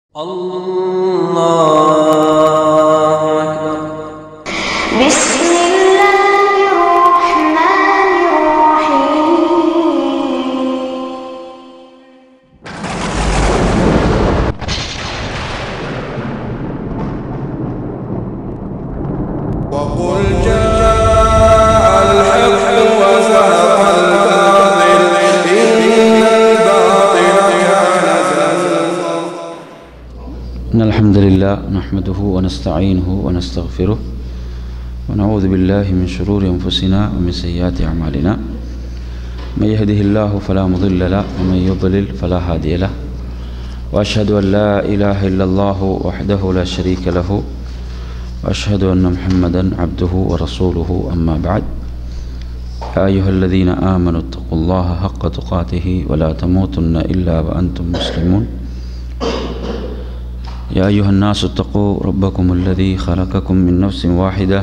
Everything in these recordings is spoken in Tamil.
الله أكبر بسم الله الرحمن الرحيم وقل جاء الحق وزهق الباطل إن الباطل كان زهوقا إن الحمد لله نحمده ونستعينه ونستغفره ونعوذ بالله من شرور أنفسنا ومن سيئات أعمالنا من يهده الله فلا مضل له ومن يضلل فلا هادي له وأشهد أن لا إله إلا الله وحده لا شريك له وأشهد أن محمدا عبده ورسوله أما بعد يا أيها الذين آمنوا اتقوا الله حق تقاته ولا تموتن إلا وأنتم مسلمون يا أيها الناس اتقوا ربكم الذي خلقكم من نفس واحدة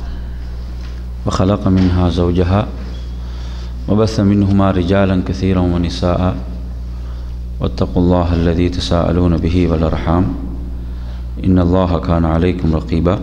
وخلق منها زوجها وبث منهما رجالا كثيرا ونساء واتقوا الله الذي تساءلون به والأرحام إن الله كان عليكم رقيبا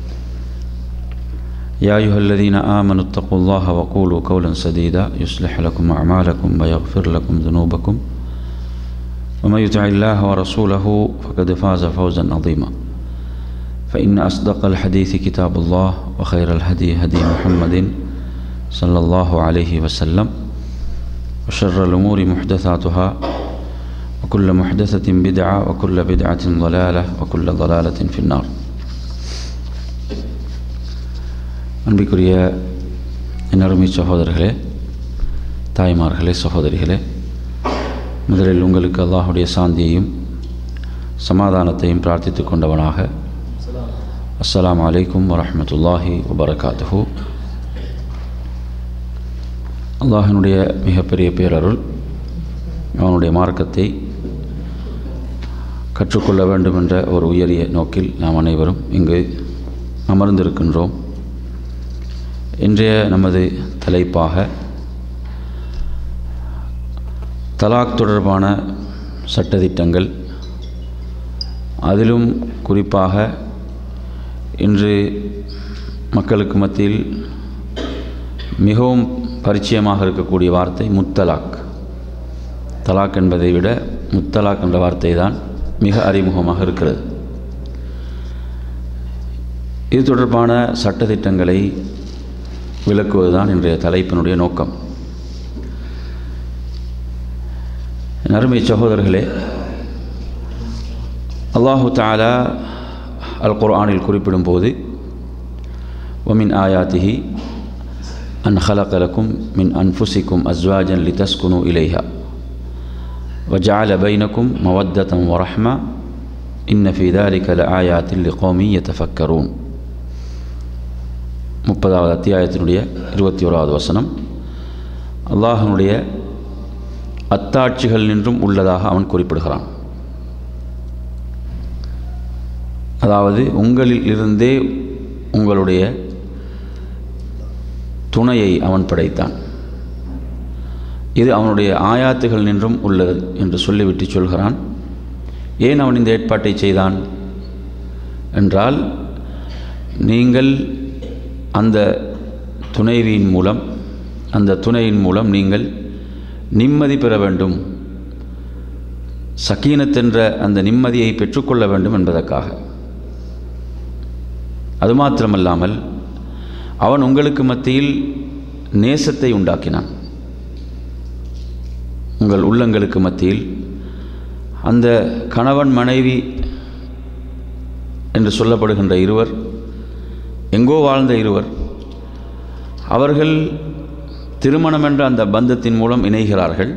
يا أيها الذين آمنوا اتقوا الله وقولوا قولا سديدا يصلح لكم أعمالكم ويغفر لكم ذنوبكم ومن يطع الله ورسوله فقد فاز فوزا عظيما فإن أصدق الحديث كتاب الله وخير الهدي هدي محمد صلى الله عليه وسلم وشر الأمور محدثاتها وكل محدثة بدعة وكل بدعة ضلالة وكل ضلالة في النار அன்பிற்குரிய இன்னருமை சகோதரர்களே தாய்மார்களே சகோதரிகளே முதலில் உங்களுக்கு அல்லாஹுடைய சாந்தியையும் சமாதானத்தையும் பிரார்த்தித்து கொண்டவனாக அஸ்ஸலாமு அலைக்கும் வரஹ்மத்துல்லாஹி வபரகாத்துஹு அல்லாஹினுடைய மிகப்பெரிய பேரருள் அவனுடைய மார்க்கத்தை கற்றுக்கொள்ள வேண்டும் என்ற ஒரு உயரிய நோக்கில் நாம் அனைவரும் இங்கு அமர்ந்திருக்கின்றோம் இன்றைய நமது தலைப்பாக தலாக் தொடர்பான சட்டதிட்டங்கள் அதிலும் குறிப்பாக இன்று மக்களுக்கு மத்தியில் மிகவும் பரிச்சயமாக இருக்கக்கூடிய வார்த்தை முத்தலாக் தலாக் என்பதை விட முத்தலாக் என்ற வார்த்தை தான் மிக அறிமுகமாக இருக்கிறது இது தொடர்பான சட்டதிட்டங்களை விளக்குவதுதான் இன்றைய தலைப்பினுடைய நோக்கம் என் அருமை சகோதரர்களே அல்லாஹு தாலா அல் குர்ஆனில் குறிப்பிடும்போது ஒமின் ஆயாத்திஹி அன் ஹலகலக்கும் மின் அன்ஃபுசிக்கும் அஸ்வாஜன் லி தஸ்குனு இலைஹா وجعل بينكم مودة ورحمة إن في ذلك لآيات لقوم يتفكرون முப்பதாவது அத்தியாயத்தினுடைய இருபத்தி ஓராவது வசனம் அல்லாஹனுடைய அத்தாட்சிகள் நின்றும் உள்ளதாக அவன் குறிப்பிடுகிறான் அதாவது உங்களில் இருந்தே உங்களுடைய துணையை அவன் படைத்தான் இது அவனுடைய ஆயாத்துகள் நின்றும் உள்ளது என்று சொல்லிவிட்டு சொல்கிறான் ஏன் அவன் இந்த ஏற்பாட்டை செய்தான் என்றால் நீங்கள் அந்த துணைவியின் மூலம் அந்த துணையின் மூலம் நீங்கள் நிம்மதி பெற வேண்டும் சக்கீனத்தென்ற அந்த நிம்மதியை பெற்றுக்கொள்ள வேண்டும் என்பதற்காக அது மாத்திரமல்லாமல் அவன் உங்களுக்கு மத்தியில் நேசத்தை உண்டாக்கினான் உங்கள் உள்ளங்களுக்கு மத்தியில் அந்த கணவன் மனைவி என்று சொல்லப்படுகின்ற இருவர் எங்கோ வாழ்ந்த இருவர் அவர்கள் திருமணம் என்ற அந்த பந்தத்தின் மூலம் இணைகிறார்கள்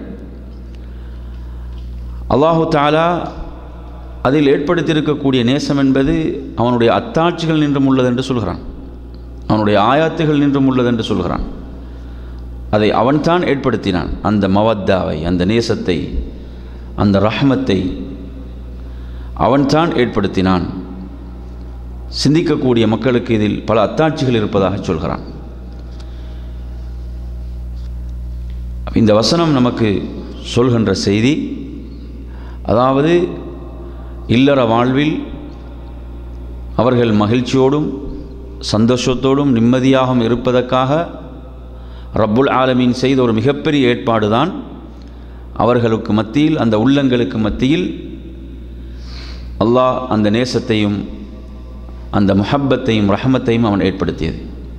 அல்லாஹு தாலா அதில் ஏற்படுத்தியிருக்கக்கூடிய நேசம் என்பது அவனுடைய அத்தாட்சிகள் நின்றும் உள்ளது என்று சொல்கிறான் அவனுடைய ஆயாத்துகள் நின்றும் உள்ளது என்று சொல்கிறான் அதை அவன்தான் ஏற்படுத்தினான் அந்த மவத்தாவை அந்த நேசத்தை அந்த ரஹமத்தை அவன்தான் ஏற்படுத்தினான் சிந்திக்கக்கூடிய மக்களுக்கு இதில் பல அத்தாட்சிகள் இருப்பதாக சொல்கிறான் இந்த வசனம் நமக்கு சொல்கின்ற செய்தி அதாவது இல்லற வாழ்வில் அவர்கள் மகிழ்ச்சியோடும் சந்தோஷத்தோடும் நிம்மதியாகவும் இருப்பதற்காக ரப்புல் ஆலமீன் செய்த ஒரு மிகப்பெரிய ஏற்பாடு தான் அவர்களுக்கு மத்தியில் அந்த உள்ளங்களுக்கு மத்தியில் அல்லாஹ் அந்த நேசத்தையும் அந்த முஹப்பத்தையும் ரஹமத்தையும் அவன் ஏற்படுத்தியது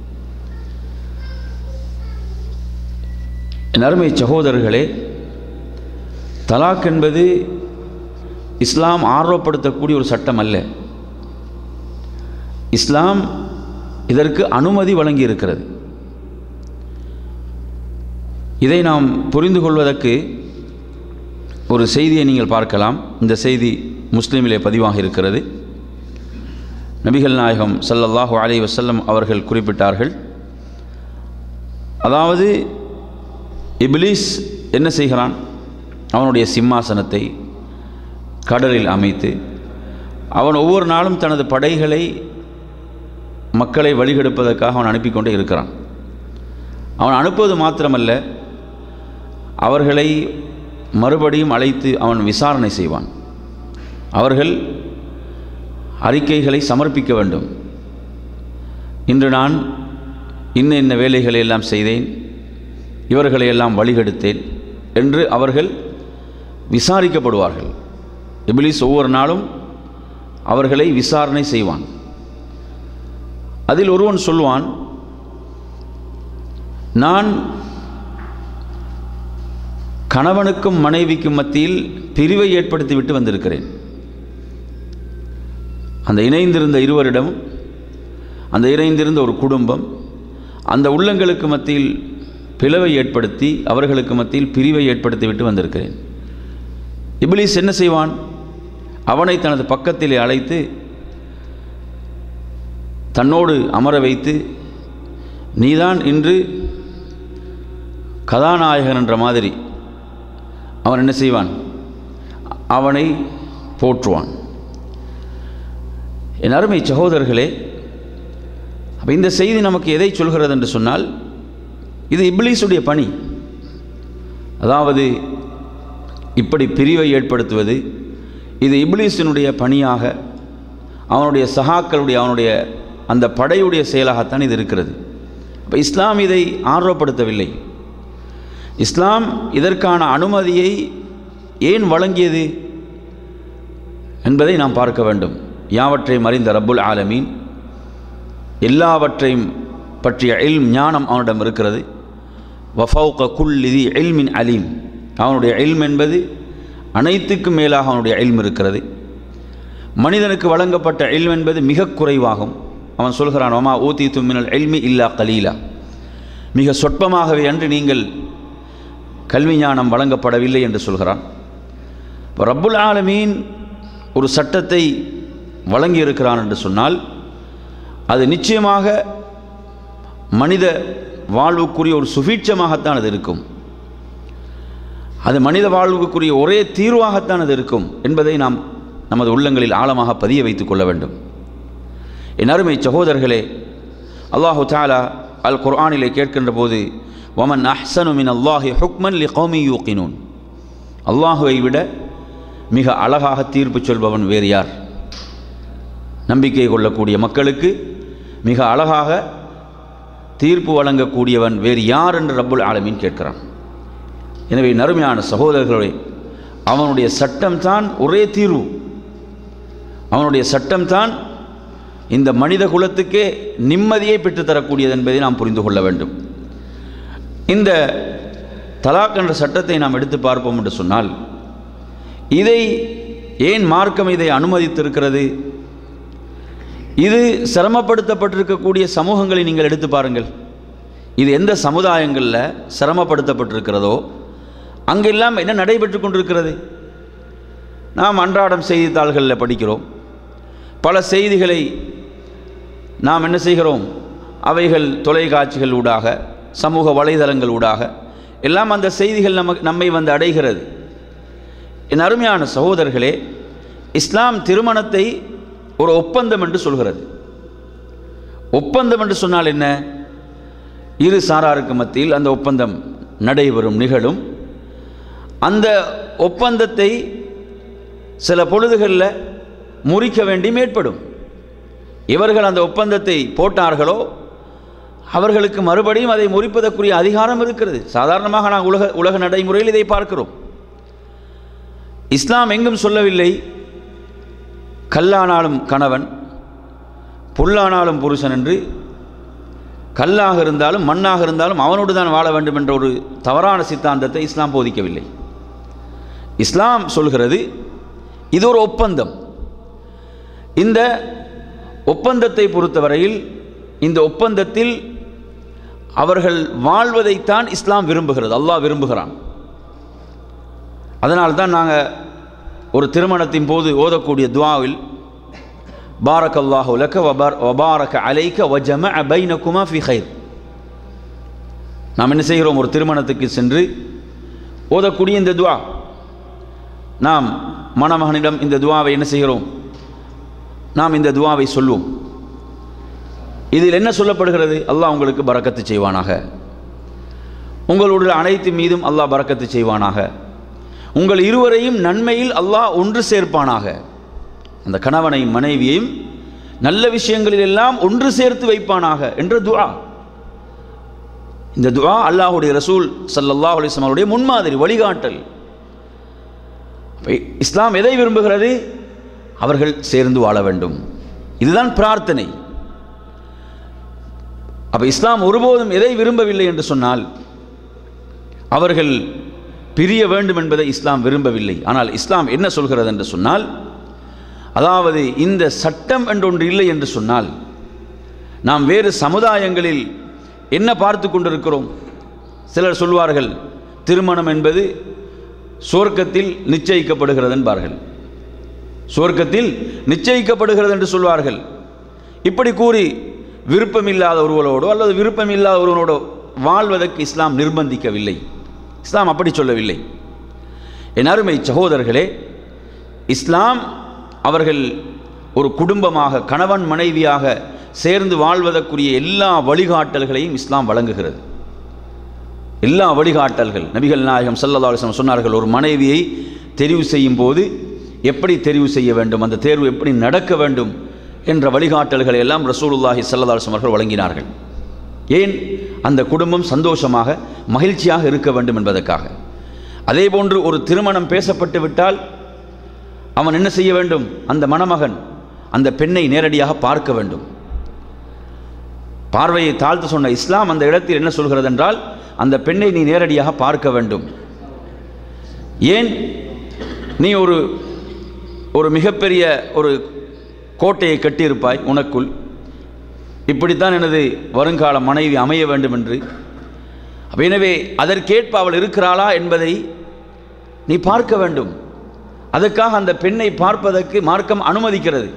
என் அருமை சகோதரர்களே தலாக் என்பது இஸ்லாம் ஆர்வப்படுத்தக்கூடிய ஒரு சட்டம் அல்ல இஸ்லாம் இதற்கு அனுமதி வழங்கி இருக்கிறது இதை நாம் புரிந்து கொள்வதற்கு ஒரு செய்தியை நீங்கள் பார்க்கலாம் இந்த செய்தி முஸ்லீமிலே பதிவாக இருக்கிறது நபிகள் நாயகம் ஸல்லல்லாஹு அலைஹி வஸல்லம் அவர்கள் குறிப்பிட்டார்கள் அதாவது இப்லீஸ் என்ன செய்கிறான் அவனுடைய சிம்மாசனத்தை கடலில் அமைத்து அவன் ஒவ்வொரு நாளும் தனது படைகளை மக்களை வழிகெடுப்பதற்காக அவன் அனுப்பி கொண்டே இருக்கிறான் அவன் அனுப்புவது மாத்திரமல்ல அவர்களை மறுபடியும் அழைத்து அவன் விசாரணை செய்வான் அவர்கள் அறிக்கைகளை சமர்ப்பிக்க வேண்டும் இன்று நான் இன்ன இன்ன வேலைகளை எல்லாம் செய்தேன் இவர்களை எல்லாம் வழிகெடுத்தேன் என்று அவர்கள் விசாரிக்கப்படுவார்கள் இபிலிஸ் ஒவ்வொரு நாளும் அவர்களை விசாரணை செய்வான் அதில் ஒருவன் சொல்வான் நான் கணவனுக்கும் மனைவிக்கும் மத்தியில் பிரிவை ஏற்படுத்திவிட்டு வந்திருக்கிறேன் அந்த இணைந்திருந்த இருவரிடம் அந்த இணைந்திருந்த ஒரு குடும்பம் அந்த உள்ளங்களுக்கு மத்தியில் பிளவை ஏற்படுத்தி அவர்களுக்கு மத்தியில் பிரிவை ஏற்படுத்தி விட்டு வந்திருக்கிறேன் இப்லீஸ் என்ன செய்வான் அவனை தனது பக்கத்திலே அழைத்து தன்னோடு அமர வைத்து நீதான் இன்று கதாநாயகன் என்ற மாதிரி அவன் என்ன செய்வான் அவனை போற்றுவான் என் அருமை சகோதரர்களே அப்போ இந்த செய்தி நமக்கு எதை சொல்கிறது என்று சொன்னால் இது இப்லீஸுடைய பணி அதாவது இப்படி பிரிவை ஏற்படுத்துவது இது இப்லீஸினுடைய பணியாக அவனுடைய சகாக்களுடைய அவனுடைய அந்த படையுடைய செயலாகத்தான் இது இருக்கிறது இப்போ இஸ்லாம் இதை ஆர்வப்படுத்தவில்லை இஸ்லாம் இதற்கான அனுமதியை ஏன் வழங்கியது என்பதை நாம் பார்க்க வேண்டும் யாவற்றையும் அறிந்த ரப்புல் ஆலமீன் எல்லாவற்றையும் பற்றிய இல்ம் ஞானம் அவனிடம் இருக்கிறது வஃபௌக குல்லிதி இல்மின் அலீம் அவனுடைய இல்ம் என்பது அனைத்துக்கும் மேலாக அவனுடைய இல்ம் இருக்கிறது மனிதனுக்கு வழங்கப்பட்ட இல்ம் என்பது மிக குறைவாகும் அவன் சொல்கிறான் ஒமா ஊத்தி தும்மினல் எல்மி இல்லா கலீலா மிக சொற்பமாகவே அன்று நீங்கள் கல்வி ஞானம் வழங்கப்படவில்லை என்று சொல்கிறான் இப்போ ரப்புல் ஆலமீன் ஒரு சட்டத்தை வழங்கியிருக்கிறான் என்று சொன்னால் அது நிச்சயமாக மனித வாழ்வுக்குரிய ஒரு சுபீட்சமாகத்தான் அது இருக்கும் அது மனித வாழ்வுக்குரிய ஒரே தீர்வாகத்தான் அது இருக்கும் என்பதை நாம் நமது உள்ளங்களில் ஆழமாக பதிய வைத்துக் கொள்ள வேண்டும் என் அருமை சகோதரர்களே அல்லாஹு தாலா அல் குர்ஆனிலே கேட்கின்ற போது வமன் அஹ்சனு மின் அல்லாஹி ஹுக்மன் லி கௌமி யூக்கினூன் அல்லாஹுவை விட மிக அழகாக தீர்ப்பு சொல்பவன் வேறு யார் நம்பிக்கை கொள்ளக்கூடிய மக்களுக்கு மிக அழகாக தீர்ப்பு வழங்கக்கூடியவன் வேறு யார் என்று ரப்புல் ஆலமீன் கேட்கிறான் எனவே நறுமையான சகோதரர்களே அவனுடைய சட்டம்தான் ஒரே தீர்வு அவனுடைய சட்டம்தான் இந்த மனித குலத்துக்கே நிம்மதியை பெற்றுத்தரக்கூடியது என்பதை நாம் புரிந்து கொள்ள வேண்டும் இந்த தலாக் என்ற சட்டத்தை நாம் எடுத்து பார்ப்போம் என்று சொன்னால் இதை ஏன் மார்க்கம் இதை அனுமதித்திருக்கிறது இது சிரமப்படுத்தப்பட்டிருக்கக்கூடிய சமூகங்களை நீங்கள் எடுத்து பாருங்கள் இது எந்த சமுதாயங்களில் சிரமப்படுத்தப்பட்டிருக்கிறதோ அங்கெல்லாம் என்ன நடைபெற்று கொண்டிருக்கிறது நாம் அன்றாடம் செய்தித்தாள்களில் படிக்கிறோம் பல செய்திகளை நாம் என்ன செய்கிறோம் அவைகள் தொலைக்காட்சிகள் ஊடாக சமூக வலைதளங்கள் ஊடாக எல்லாம் அந்த செய்திகள் நமக்கு நம்மை வந்து அடைகிறது என் அருமையான சகோதரர்களே இஸ்லாம் திருமணத்தை ஒரு ஒப்பந்தம் என்று சொல்கிறது ஒப்பந்தம் என்று சொன்னால் என்ன இரு சாராருக்கு மத்தியில் அந்த ஒப்பந்தம் நடைபெறும் நிகழும் அந்த ஒப்பந்தத்தை சில பொழுதுகளில் முறிக்க வேண்டியும் ஏற்படும் இவர்கள் அந்த ஒப்பந்தத்தை போட்டார்களோ அவர்களுக்கு மறுபடியும் அதை முறிப்பதற்குரிய அதிகாரம் இருக்கிறது சாதாரணமாக நான் உலக உலக நடைமுறையில் இதை பார்க்கிறோம் இஸ்லாம் எங்கும் சொல்லவில்லை கல்லானாலும் கணவன் புல்லானாலும் புருஷன் என்று கல்லாக இருந்தாலும் மண்ணாக இருந்தாலும் அவனோடு தான் வாழ வேண்டும் என்ற ஒரு தவறான சித்தாந்தத்தை இஸ்லாம் போதிக்கவில்லை இஸ்லாம் சொல்கிறது இது ஒரு ஒப்பந்தம் இந்த ஒப்பந்தத்தை பொறுத்தவரையில் இந்த ஒப்பந்தத்தில் அவர்கள் வாழ்வதைத்தான் இஸ்லாம் விரும்புகிறது அல்லாஹ் விரும்புகிறான் அதனால் தான் நாங்கள் ஒரு திருமணத்தின் போது ஓதக்கூடிய துவாவில் பாரக் அல்லாஹு லக்க வபார் வபாரக அலைக்க வஜம பைனகுமா ஃபி ஹைர் நாம் என்ன செய்கிறோம் ஒரு திருமணத்துக்கு சென்று ஓதக்கூடிய இந்த துவா நாம் மணமகனிடம் இந்த துவாவை என்ன செய்கிறோம் நாம் இந்த துவாவை சொல்வோம் இதில் என்ன சொல்லப்படுகிறது அல்லாஹ் உங்களுக்கு பறக்கத்து செய்வானாக உங்களுடைய அனைத்து மீதும் அல்லாஹ் பறக்கத்து செய்வானாக உங்கள் இருவரையும் நன்மையில் அல்லாஹ் ஒன்று சேர்ப்பானாக அந்த கணவனையும் மனைவியையும் நல்ல விஷயங்களில் எல்லாம் ஒன்று சேர்த்து வைப்பானாக என்ற துஆ இந்த துஆ அல்லாஹுடைய ரசூல் ஸல்லல்லாஹு அலைஹி வஸல்லம் அவருடைய முன்மாதிரி வழிகாட்டல் அப்ப இஸ்லாம் எதை விரும்புகிறது அவர்கள் சேர்ந்து வாழ வேண்டும் இதுதான் பிரார்த்தனை அப்ப இஸ்லாம் ஒருபோதும் எதை விரும்பவில்லை என்று சொன்னால் அவர்கள் பிரிய வேண்டும் என்பதை இஸ்லாம் விரும்பவில்லை ஆனால் இஸ்லாம் என்ன சொல்கிறது என்று சொன்னால் அதாவது இந்த சட்டம் என்றொன்று இல்லை என்று சொன்னால் நாம் வேறு சமுதாயங்களில் என்ன பார்த்து கொண்டிருக்கிறோம் சிலர் சொல்வார்கள் திருமணம் என்பது சுவர்க்கத்தில் நிச்சயிக்கப்படுகிறது என்பார்கள் சுவர்க்கத்தில் நிச்சயிக்கப்படுகிறது என்று சொல்வார்கள் இப்படி கூறி விருப்பமில்லாத ஒருவரோடோ அல்லது விருப்பமில்லாத ஒருவனோடோ வாழ்வதற்கு இஸ்லாம் நிர்பந்திக்கவில்லை இஸ்லாம் அப்படி சொல்லவில்லை என் அருமை சகோதரர்களே இஸ்லாம் அவர்கள் ஒரு குடும்பமாக கணவன் மனைவியாக சேர்ந்து வாழ்வதற்குரிய எல்லா வழிகாட்டல்களையும் இஸ்லாம் வழங்குகிறது எல்லா வழிகாட்டல்கள் நபிகள் நாயகம் ஸல்லல்லாஹு அலைஹி வஸல்லம் சொன்னார்கள் ஒரு மனைவியை தெரிவு செய்யும் போது எப்படி தெரிவு செய்ய வேண்டும் அந்த தேர்வு எப்படி நடக்க வேண்டும் என்ற வழிகாட்டல்களை எல்லாம் ரசூலுல்லாஹி ஸல்லல்லாஹு அலைஹி வஸல்லம் அவர்கள் வழங்கினார்கள் ஏன் அந்த குடும்பம் சந்தோஷமாக மகிழ்ச்சியாக இருக்க வேண்டும் என்பதற்காக அதே போன்று ஒரு திருமணம் பேசப்பட்டு விட்டால் அவன் என்ன செய்ய வேண்டும் அந்த மணமகன் அந்த பெண்ணை நேரடியாக பார்க்க வேண்டும் பார்வையை தாழ்த்து சொன்ன இஸ்லாம் அந்த இடத்தில் என்ன சொல்கிறது என்றால் அந்த பெண்ணை நீ நேரடியாக பார்க்க வேண்டும் ஏன் நீ ஒரு ஒரு மிகப்பெரிய ஒரு கோட்டையை கட்டியிருப்பாய் உனக்குள் இப்படித்தான் எனது வருங்கால மனைவி அமைய வேண்டும் என்று அப்ப எனவே அதற்கேற்ப அவள் இருக்கிறாளா என்பதை நீ பார்க்க வேண்டும் அதற்காக அந்த பெண்ணை பார்ப்பதற்கு மார்க்கம் அனுமதிக்கிறது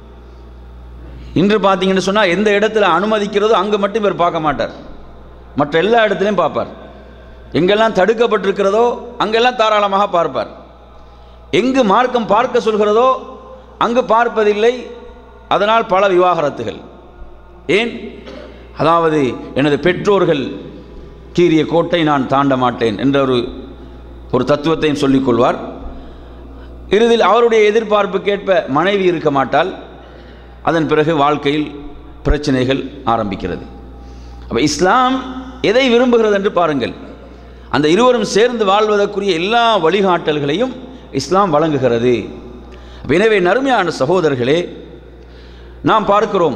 இன்று பார்த்தீங்கன்னு சொன்னால் எந்த இடத்துல அனுமதிக்கிறதோ அங்கே மட்டும் இவர் பார்க்க மாட்டார் மற்ற எல்லா இடத்துலையும் பார்ப்பார் எங்கெல்லாம் தடுக்கப்பட்டிருக்கிறதோ அங்கெல்லாம் தாராளமாக பார்ப்பார் எங்கு மார்க்கம் பார்க்க சொல்கிறதோ அங்கு பார்ப்பதில்லை அதனால் பல விவாகரத்துகள் ஏன் அதாவது எனது பெற்றோர்கள் கீறிய கோட்டை நான் தாண்ட மாட்டேன் என்ற ஒரு ஒரு தத்துவத்தையும் சொல்லிக் கொள்வார் இறுதியில் அவருடைய எதிர்பார்ப்புக்கேற்ப மனைவி இருக்க மாட்டால் அதன் பிறகு வாழ்க்கையில் பிரச்சனைகள் ஆரம்பிக்கிறது அப்போ இஸ்லாம் எதை விரும்புகிறது என்று பாருங்கள் அந்த இருவரும் சேர்ந்து வாழ்வதற்குரிய எல்லா வழிகாட்டல்களையும் இஸ்லாம் வழங்குகிறது அப்ப எனவே நறுமையான சகோதரர்களே நாம் பார்க்கிறோம்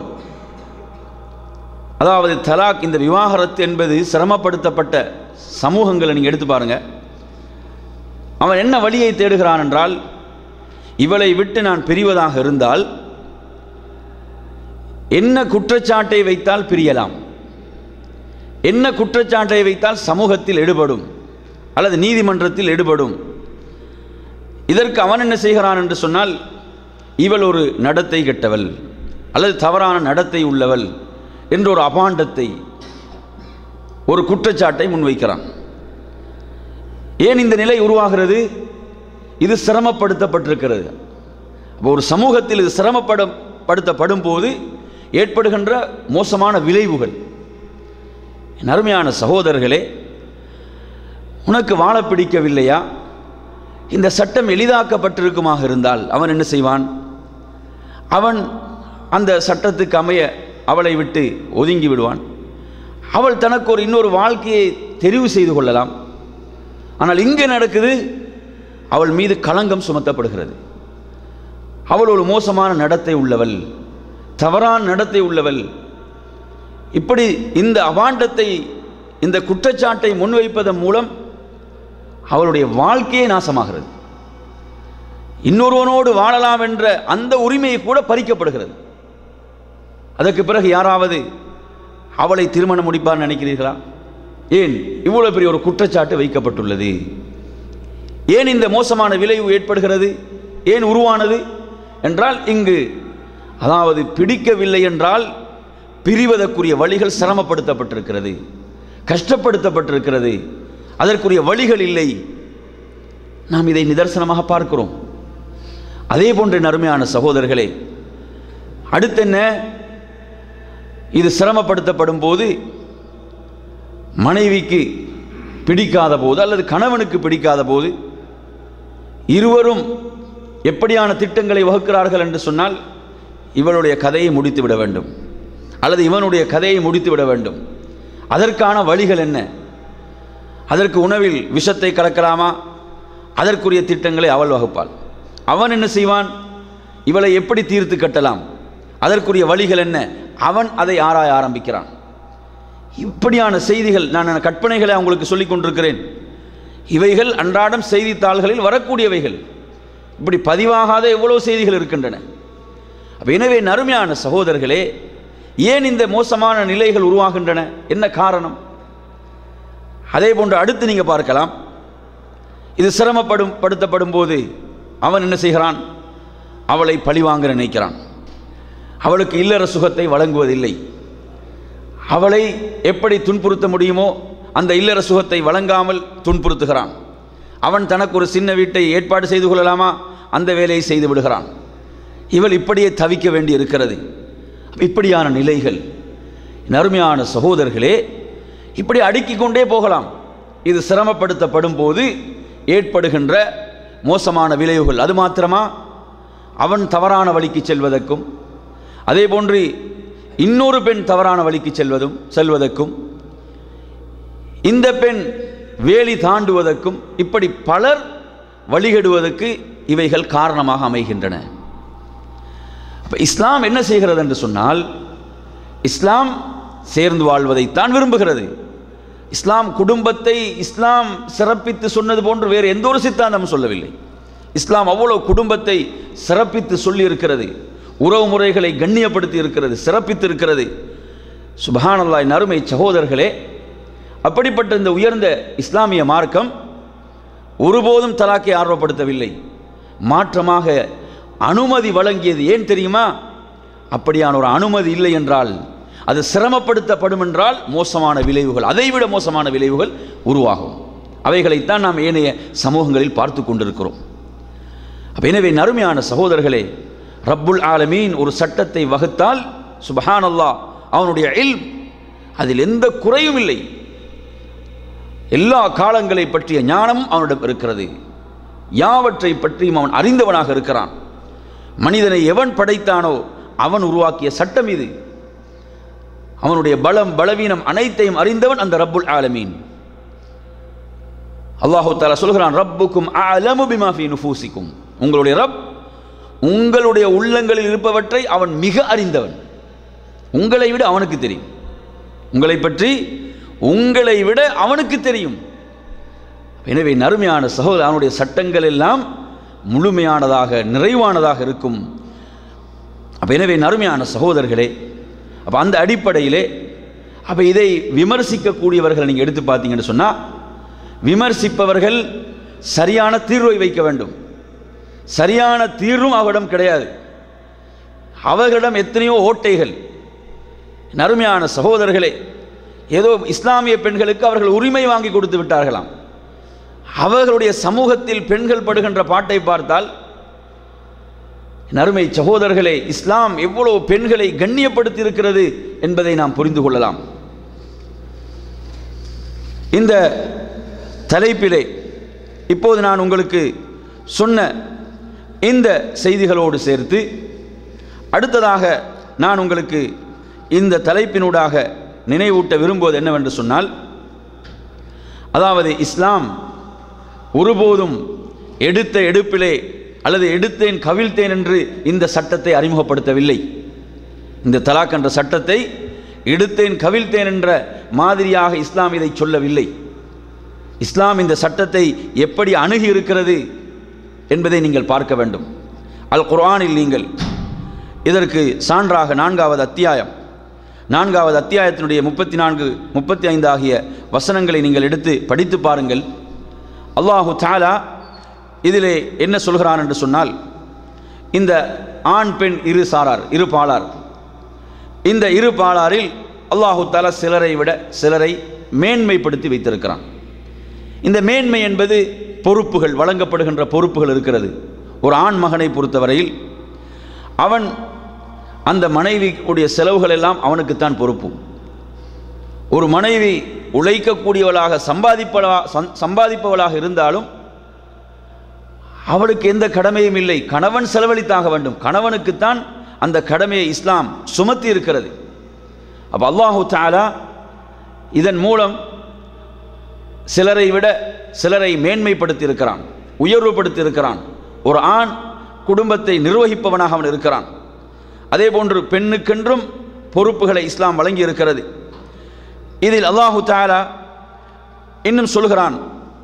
அதாவது தலாக் இந்த விவாகரத்து என்பது சிரமப்படுத்தப்பட்ட சமூகங்களை நீங்கள் எடுத்து பாருங்க அவன் என்ன வழியை தேடுகிறான் என்றால் இவளை விட்டு நான் பிரிவதாக இருந்தால் என்ன குற்றச்சாட்டை வைத்தால் பிரியலாம் என்ன குற்றச்சாட்டை வைத்தால் சமூகத்தில் எடுபடும் அல்லது நீதிமன்றத்தில் எடுபடும் இதற்கு அவன் என்ன செய்கிறான் என்று சொன்னால் இவள் ஒரு நடத்தை கெட்டவள் அல்லது தவறான நடத்தை உள்ளவள் என்ற ஒரு அபாண்டத்தை ஒரு குற்றச்சாட்டை முன்வைக்கிறான் ஏன் இந்த நிலை உருவாகிறது இது சிரமப்படுத்தப்பட்டிருக்கிறது அப்போ ஒரு சமூகத்தில் இது சிரமப்படும் படுத்தப்படும் போது ஏற்படுகின்ற மோசமான விளைவுகள் என் அருமையான சகோதரர்களே உனக்கு வாழ பிடிக்கவில்லையா இந்த சட்டம் எளிதாக்கப்பட்டிருக்குமாக இருந்தால் அவன் என்ன செய்வான் அவன் அந்த சட்டத்துக்கு அமைய அவளை விட்டு ஒதுங்கி விடுவான் அவள் தனக்கு ஒரு இன்னொரு வாழ்க்கையை தெரிவு செய்து கொள்ளலாம் ஆனால் இங்கே நடக்குது அவள் மீது களங்கம் சுமத்தப்படுகிறது அவள் ஒரு மோசமான நடத்தை உள்ளவள் தவறான நடத்தை உள்ளவள் இப்படி இந்த அபாண்டத்தை இந்த குற்றச்சாட்டை முன்வைப்பதன் மூலம் அவளுடைய வாழ்க்கையே நாசமாகிறது இன்னொருவனோடு வாழலாம் என்ற அந்த உரிமையை கூட பறிக்கப்படுகிறது அதற்கு பிறகு யாராவது அவளை திருமணம் முடிப்பார் நினைக்கிறீர்களா ஏன் இவ்வளவு பெரிய ஒரு குற்றச்சாட்டு வைக்கப்பட்டுள்ளது ஏன் இந்த மோசமான விளைவு ஏற்படுகிறது ஏன் உருவானது என்றால் இங்கு அதாவது பிடிக்கவில்லை என்றால் பிரிவதற்குரிய வழிகள் சிரமப்படுத்தப்பட்டிருக்கிறது கஷ்டப்படுத்தப்பட்டிருக்கிறது அதற்குரிய வழிகள் இல்லை நாம் இதை நிதர்சனமாக பார்க்கிறோம் அதே போன்ற நறுமையான சகோதரர்களே அடுத்து என்ன இது சிரமப்படுத்தப்படும் போது மனைவிக்கு பிடிக்காத போது அல்லது கணவனுக்கு பிடிக்காத போது இருவரும் எப்படியான திட்டங்களை வகுக்கிறார்கள் என்று சொன்னால் இவளுடைய கதையை முடித்து விட வேண்டும் அல்லது இவனுடைய கதையை முடித்து விட வேண்டும் அதற்கான வழிகள் என்ன அதற்கு உணவில் விஷத்தை கலக்கலாமா அதற்குரிய திட்டங்களை அவள் வகுப்பாள் அவன் என்ன செய்வான் இவளை எப்படி தீர்த்து கட்டலாம் அதற்குரிய வழிகள் என்ன அவன் அதை ஆராய ஆரம்பிக்கிறான் இப்படியான செய்திகள் நான் கற்பனைகளை அவங்களுக்கு சொல்லிக் கொண்டிருக்கிறேன் இவைகள் அன்றாடம் செய்தித்தாள்களில் வரக்கூடியவைகள் இப்படி பதிவாகாத எவ்வளோ செய்திகள் இருக்கின்றன அப்ப எனவே நறுமையான சகோதரர்களே ஏன் இந்த மோசமான நிலைகள் உருவாகின்றன என்ன காரணம் அதே போன்று அடுத்து நீங்கள் பார்க்கலாம் இது சிரமப்படும் படுத்தப்படும் போது அவன் என்ன செய்கிறான் அவளை பழிவாங்க நினைக்கிறான் அவளுக்கு இல்லற சுகத்தை வழங்குவதில்லை அவளை எப்படி துன்புறுத்த முடியுமோ அந்த இல்லற சுகத்தை வழங்காமல் துன்புறுத்துகிறான் அவன் தனக்கு ஒரு சின்ன வீட்டை ஏற்பாடு செய்து கொள்ளலாமா அந்த வேலையை செய்து விடுகிறான் இவள் இப்படியே தவிக்க வேண்டி இருக்கிறது இப்படியான நிலைகள் நறுமையான சகோதரர்களே இப்படி அடுக்கிக் கொண்டே போகலாம் இது சிரமப்படுத்தப்படும் போது ஏற்படுகின்ற மோசமான விளைவுகள் அது மாத்திரமா அவன் தவறான வழிக்கு செல்வதற்கும் அதே போன்று இன்னொரு பெண் தவறான வழிக்கு செல்வதும் செல்வதற்கும் இந்த பெண் வேலி தாண்டுவதற்கும் இப்படி பலர் வழிகெடுவதற்கு இவைகள் காரணமாக அமைகின்றன அப்ப இஸ்லாம் என்ன செய்கிறது என்று சொன்னால் இஸ்லாம் சேர்ந்து வாழ்வதைத்தான் விரும்புகிறது இஸ்லாம் குடும்பத்தை இஸ்லாம் சிறப்பித்து சொன்னது போன்று வேறு எந்த ஒரு சித்தாந்தமும் சொல்லவில்லை இஸ்லாம் அவ்வளவு குடும்பத்தை சிறப்பித்து சொல்லி இருக்கிறது உறவு முறைகளை கண்ணியப்படுத்தி இருக்கிறது சிறப்பித்து இருக்கிறது சுபஹானல்லாய் நறுமை சகோதரர்களே அப்படிப்பட்ட இந்த உயர்ந்த இஸ்லாமிய மார்க்கம் ஒருபோதும் தலாக்கை ஆர்வப்படுத்தவில்லை மாற்றமாக அனுமதி வழங்கியது ஏன் தெரியுமா அப்படியான ஒரு அனுமதி இல்லை என்றால் அது சிரமப்படுத்தப்படும் என்றால் மோசமான விளைவுகள் அதைவிட மோசமான விளைவுகள் உருவாகும் அவைகளைத்தான் நாம் ஏனைய சமூகங்களில் பார்த்து கொண்டிருக்கிறோம் அப்ப எனவே நறுமையான சகோதரர்களே ரப்புல் ஆலமீன் ஒரு சட்டத்தை வகுத்தால் சுபஹான் அல்லாஹ் அவனுடைய இல் அதில் எந்த குறையும் இல்லை எல்லா காலங்களை பற்றிய ஞானம் அவனிடம் இருக்கிறது யாவற்றை பற்றியும் அவன் அறிந்தவனாக இருக்கிறான் மனிதனை எவன் படைத்தானோ அவன் உருவாக்கிய சட்டம் இது அவனுடைய பலம் பலவீனம் அனைத்தையும் அறிந்தவன் அந்த ரப்புல் ஆலமீன் அல்லாஹு தாலா சொல்கிறான் ரப்புக்கும் அலமு பிமா ஃபீ நுஃபூசிக்கும் உங்களுடைய ரப் உங்களுடைய உள்ளங்களில் இருப்பவற்றை அவன் மிக அறிந்தவன் உங்களை விட அவனுக்கு தெரியும் உங்களை பற்றி உங்களை விட அவனுக்கு தெரியும் எனவே நறுமையான சகோதரர் அவனுடைய சட்டங்கள் எல்லாம் முழுமையானதாக நிறைவானதாக இருக்கும் அப்ப எனவே நறுமையான சகோதரர்களே அப்போ அந்த அடிப்படையிலே அப்போ இதை விமர்சிக்கக்கூடியவர்கள் நீங்கள் எடுத்து பார்த்தீங்கன்னு சொன்னால் விமர்சிப்பவர்கள் சரியான தீர்வை வைக்க வேண்டும் சரியான தீர்வும் அவரிடம் கிடையாது அவர்களிடம் எத்தனையோ ஓட்டைகள் நறுமையான சகோதரர்களே ஏதோ இஸ்லாமிய பெண்களுக்கு அவர்கள் உரிமை வாங்கி கொடுத்து விட்டார்களாம் அவர்களுடைய சமூகத்தில் பெண்கள் படுகின்ற பாட்டை பார்த்தால் நறுமை சகோதரர்களே இஸ்லாம் எவ்வளவு பெண்களை கண்ணியப்படுத்தி இருக்கிறது என்பதை நாம் புரிந்து கொள்ளலாம் இந்த தலைப்பிலே இப்போது நான் உங்களுக்கு சொன்ன இந்த செய்திகளோடு சேர்த்து அடுத்ததாக நான் உங்களுக்கு இந்த தலைப்பினூடாக நினைவூட்ட விரும்புவது என்னவென்று சொன்னால் அதாவது இஸ்லாம் ஒருபோதும் எடுத்த எடுப்பிலே அல்லது எடுத்தேன் கவிழ்த்தேன் என்று இந்த சட்டத்தை அறிமுகப்படுத்தவில்லை இந்த தலாக் என்ற சட்டத்தை எடுத்தேன் கவிழ்த்தேன் என்ற மாதிரியாக இஸ்லாம் இதை சொல்லவில்லை இஸ்லாம் இந்த சட்டத்தை எப்படி அணுகி இருக்கிறது என்பதை நீங்கள் பார்க்க வேண்டும் அல் குர்ஆனில் நீங்கள் இதற்கு சான்றாக நான்காவது அத்தியாயம் நான்காவது அத்தியாயத்தினுடைய முப்பத்தி நான்கு முப்பத்தி ஐந்து ஆகிய வசனங்களை நீங்கள் எடுத்து படித்து பாருங்கள் அல்லாஹு தாலா இதிலே என்ன சொல்கிறான் என்று சொன்னால் இந்த ஆண் பெண் இரு சாரார் இரு பாலார் இந்த இரு பாலாரில் அல்லாஹு தாலா சிலரை விட சிலரை மேன்மைப்படுத்தி வைத்திருக்கிறான் இந்த மேன்மை என்பது பொறுப்புகள் வழங்கப்படுகின்ற பொறுப்புகள் இருக்கிறது ஒரு ஆண் மகனை பொறுத்தவரையில் அவன் அந்த மனைவியுடைய செலவுகள் எல்லாம் அவனுக்குத்தான் பொறுப்பு ஒரு மனைவி உழைக்கக்கூடியவளாக சம்பாதிப்பவளா சம்- சம்பாதிப்பவளாக இருந்தாலும் அவளுக்கு எந்த கடமையும் இல்லை கணவன் செலவழித்தாக வேண்டும் கணவனுக்குத்தான் அந்த கடமையை இஸ்லாம் சுமத்தி இருக்கிறது அப்போ அல்லாஹு தாலா இதன் மூலம் சிலரை விட சிலரை மேன்மைப்படுத்தி இருக்கிறான் உயர்வுபடுத்தி இருக்கிறான் ஒரு ஆண் குடும்பத்தை நிர்வகிப்பவனாக அவன் இருக்கிறான் அதே போன்று பெண்ணுக்கென்றும் பொறுப்புகளை இஸ்லாம் வழங்கி இருக்கிறது இதில் அல்லாஹு தாலா இன்னும் சொல்கிறான்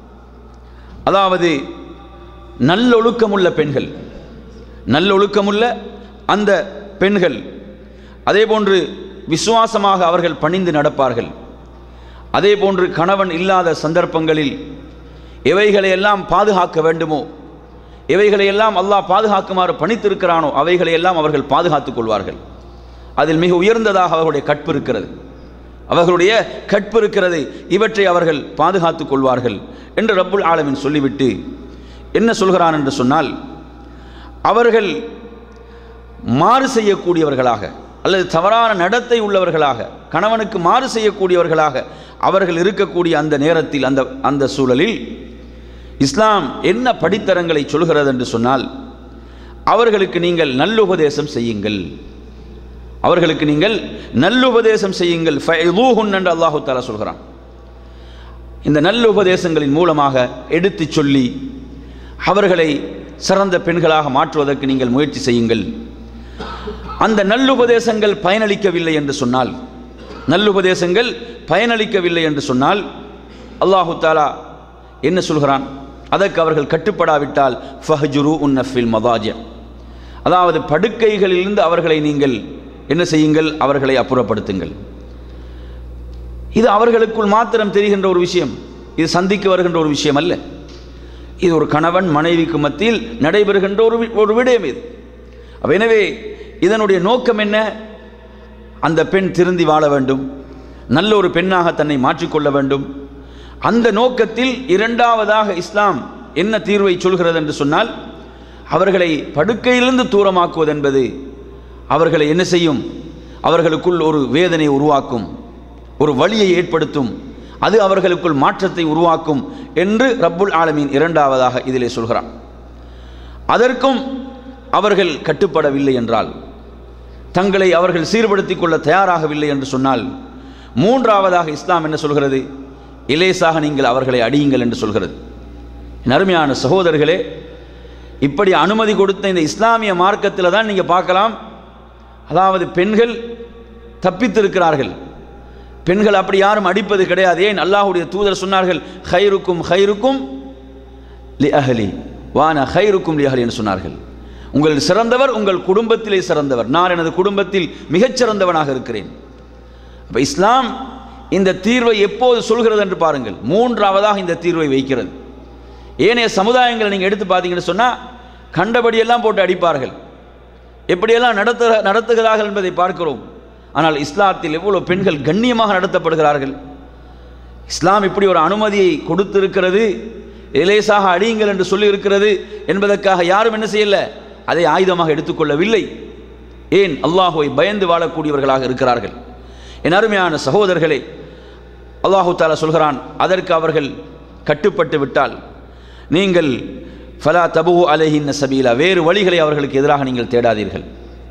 அதாவது நல்லொழுக்கமுள்ள பெண்கள் நல்லொழுக்கமுள்ள அந்த பெண்கள் அதே போன்று விசுவாசமாக அவர்கள் பணிந்து நடப்பார்கள் அதே போன்று கணவன் இல்லாத சந்தர்ப்பங்களில் எவைகளையெல்லாம் பாதுகாக்க வேண்டுமோ எவைகளையெல்லாம் அல்லாஹ் பாதுகாக்குமாறு பணித்திருக்கிறானோ அவைகளையெல்லாம் அவர்கள் பாதுகாத்துக் கொள்வார்கள் அதில் மிக உயர்ந்ததாக அவர்களுடைய கற்பு இருக்கிறது அவர்களுடைய கற்பு இருக்கிறது இவற்றை அவர்கள் பாதுகாத்துக் கொள்வார்கள் என்று ரப்புல் ஆலமின் சொல்லிவிட்டு என்ன சொல்கிறான் என்று சொன்னால் அவர்கள் மாறு செய்யக்கூடியவர்களாக அல்லது தவறான நடத்தை உள்ளவர்களாக கணவனுக்கு மாறு செய்யக்கூடியவர்களாக அவர்கள் இருக்கக்கூடிய அந்த நேரத்தில் அந்த அந்த சூழலில் இஸ்லாம் என்ன படித்தரங்களை சொல்கிறது என்று சொன்னால் அவர்களுக்கு நீங்கள் நல்லுபதேசம் செய்யுங்கள் அவர்களுக்கு நீங்கள் நல்லுபதேசம் செய்யுங்கள் ஃபைதூஹுன் என்று அல்லாஹு தாலா சொல்கிறான் இந்த நல்லுபதேசங்களின் மூலமாக எடுத்துச் சொல்லி அவர்களை சிறந்த பெண்களாக மாற்றுவதற்கு நீங்கள் முயற்சி செய்யுங்கள் அந்த நல்லுபதேசங்கள் பயனளிக்கவில்லை என்று சொன்னால் நல்லுபதேசங்கள் பயனளிக்கவில்லை என்று சொன்னால் அல்லாஹு தாலா என்ன சொல்கிறான் அதற்கு அவர்கள் கட்டுப்படாவிட்டால் ஃபஹ்ஜுரு உன்னஃபில் மதாஜ அதாவது படுக்கைகளிலிருந்து அவர்களை நீங்கள் என்ன செய்யுங்கள் அவர்களை அப்புறப்படுத்துங்கள் இது அவர்களுக்குள் மாத்திரம் தெரிகின்ற ஒரு விஷயம் இது சந்திக்க வருகின்ற ஒரு விஷயம் அல்ல இது ஒரு கணவன் மனைவிக்கு மத்தியில் நடைபெறுகின்ற ஒரு வி- ஒரு விடயம் இது அப்ப எனவே இதனுடைய நோக்கம் என்ன அந்த பெண் திருந்தி வாழ வேண்டும் நல்ல ஒரு பெண்ணாக தன்னை மாற்றிக்கொள்ள வேண்டும் அந்த நோக்கத்தில் இரண்டாவதாக இஸ்லாம் என்ன தீர்வை சொல்கிறது என்று சொன்னால் அவர்களை படுக்கையிலிருந்து தூரமாக்குவது என்பது அவர்களை என்ன செய்யும் அவர்களுக்குள் ஒரு வேதனை உருவாக்கும் ஒரு வழியை ஏற்படுத்தும் அது அவர்களுக்குள் மாற்றத்தை உருவாக்கும் என்று ரப்புல் ஆலமீன் இரண்டாவதாக இதிலே சொல்கிறான் அதற்கும் அவர்கள் கட்டுப்படவில்லை என்றால் தங்களை அவர்கள் சீர்படுத்திக் கொள்ள தயாராகவில்லை என்று சொன்னால் மூன்றாவதாக இஸ்லாம் என்ன சொல்கிறது இலேசாக நீங்கள் அவர்களை அடியுங்கள் என்று சொல்கிறது என் அருமையான சகோதரர்களே இப்படி அனுமதி கொடுத்த இந்த இஸ்லாமிய மார்க்கத்தில் தான் நீங்கள் பார்க்கலாம் அதாவது பெண்கள் தப்பித்திருக்கிறார்கள் பெண்கள் அப்படி யாரும் அடிப்பது கிடையாது ஏன் அல்லாஹ்வுடைய தூதர் சொன்னார்கள் ஹைருக்கும் ஹைருக்கும் லி அஹலி வான ஹைருக்கும் லி அஹலி என்று சொன்னார்கள் உங்கள் சிறந்தவர் உங்கள் குடும்பத்திலே சிறந்தவர் நான் எனது குடும்பத்தில் மிகச் சிறந்தவனாக இருக்கிறேன் அப்ப இஸ்லாம் இந்த தீர்வை எப்போது சொல்கிறது என்று பாருங்கள் மூன்றாவதாக இந்த தீர்வை வைக்கிறது ஏனைய சமுதாயங்களை நீங்கள் எடுத்து பார்த்தீங்கன்னு சொன்னால் கண்டபடியெல்லாம் போட்டு அடிப்பார்கள் எப்படியெல்லாம் நடத்து நடத்துகிறார்கள் என்பதை பார்க்கிறோம் ஆனால் இஸ்லாத்தில் எவ்வளவு பெண்கள் கண்ணியமாக நடத்தப்படுகிறார்கள் இஸ்லாம் இப்படி ஒரு அனுமதியை கொடுத்திருக்கிறது இலேசாக அடியுங்கள் என்று சொல்லி இருக்கிறது என்பதற்காக யாரும் என்ன செய்யல அதை ஆயுதமாக எடுத்துக்கொள்ளவில்லை ஏன் அல்லாஹுவை பயந்து வாழக்கூடியவர்களாக இருக்கிறார்கள் என் அருமையான சகோதரர்களே அல்லாஹு தாலா சொல்கிறான் அதற்கு அவர்கள் கட்டுப்பட்டு விட்டால் நீங்கள் ஃபலா தபு அலைஹின்ன சபீலா வேறு வழிகளை அவர்களுக்கு எதிராக நீங்கள் தேடாதீர்கள்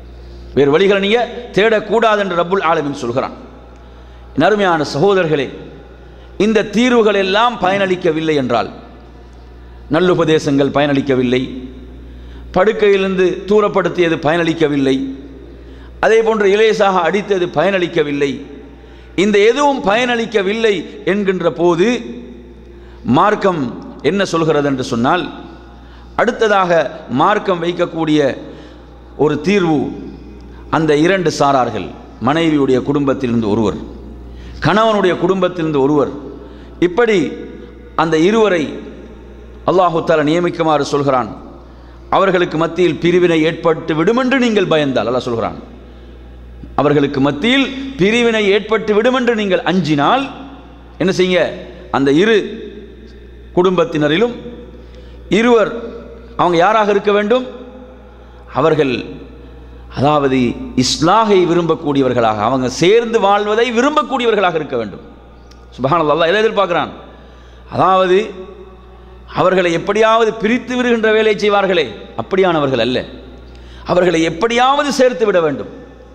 வேறு வழிகளை நீங்கள் தேடக்கூடாது என்று ரப்புல் ஆலமின் சொல்கிறான் என் அருமையான சகோதரர்களே இந்த தீர்வுகள் எல்லாம் பயனளிக்கவில்லை என்றால் நல்லுபதேசங்கள் பயனளிக்கவில்லை படுக்கையிலிருந்து தூரப்படுத்தியது பயனளிக்கவில்லை அதே போன்று இலேசாக அடித்தது பயனளிக்கவில்லை இந்த எதுவும் பயனளிக்கவில்லை என்கின்ற போது மார்க்கம் என்ன சொல்கிறது என்று சொன்னால் அடுத்ததாக மார்க்கம் வைக்கக்கூடிய ஒரு தீர்வு அந்த இரண்டு சாரார்கள் மனைவியுடைய குடும்பத்திலிருந்து ஒருவர் கணவனுடைய குடும்பத்திலிருந்து ஒருவர் இப்படி அந்த இருவரை அல்லாஹு தாலா நியமிக்குமாறு சொல்கிறான் அவர்களுக்கு மத்தியில் பிரிவினை ஏற்பட்டு விடுமென்று நீங்கள் பயந்தால் அல்லாஹ் சொல்கிறான் அவர்களுக்கு மத்தியில் பிரிவினை ஏற்பட்டு விடுமென்று நீங்கள் அஞ்சினால் என்ன செய்யுங்க அந்த இரு குடும்பத்தினரிலும் இருவர் அவங்க யாராக இருக்க வேண்டும் அவர்கள் அதாவது இஸ்லாகை விரும்பக்கூடியவர்களாக அவங்க சேர்ந்து வாழ்வதை விரும்பக்கூடியவர்களாக இருக்க வேண்டும் சுபஹானல்லாஹ் அல்லாஹ் எதை எதிர்பார்க்கிறான் அதாவது அவர்களை எப்படியாவது பிரித்து விடுகின்ற வேலை செய்வார்களே அப்படியானவர்கள் அல்ல அவர்களை எப்படியாவது சேர்த்து விட வேண்டும்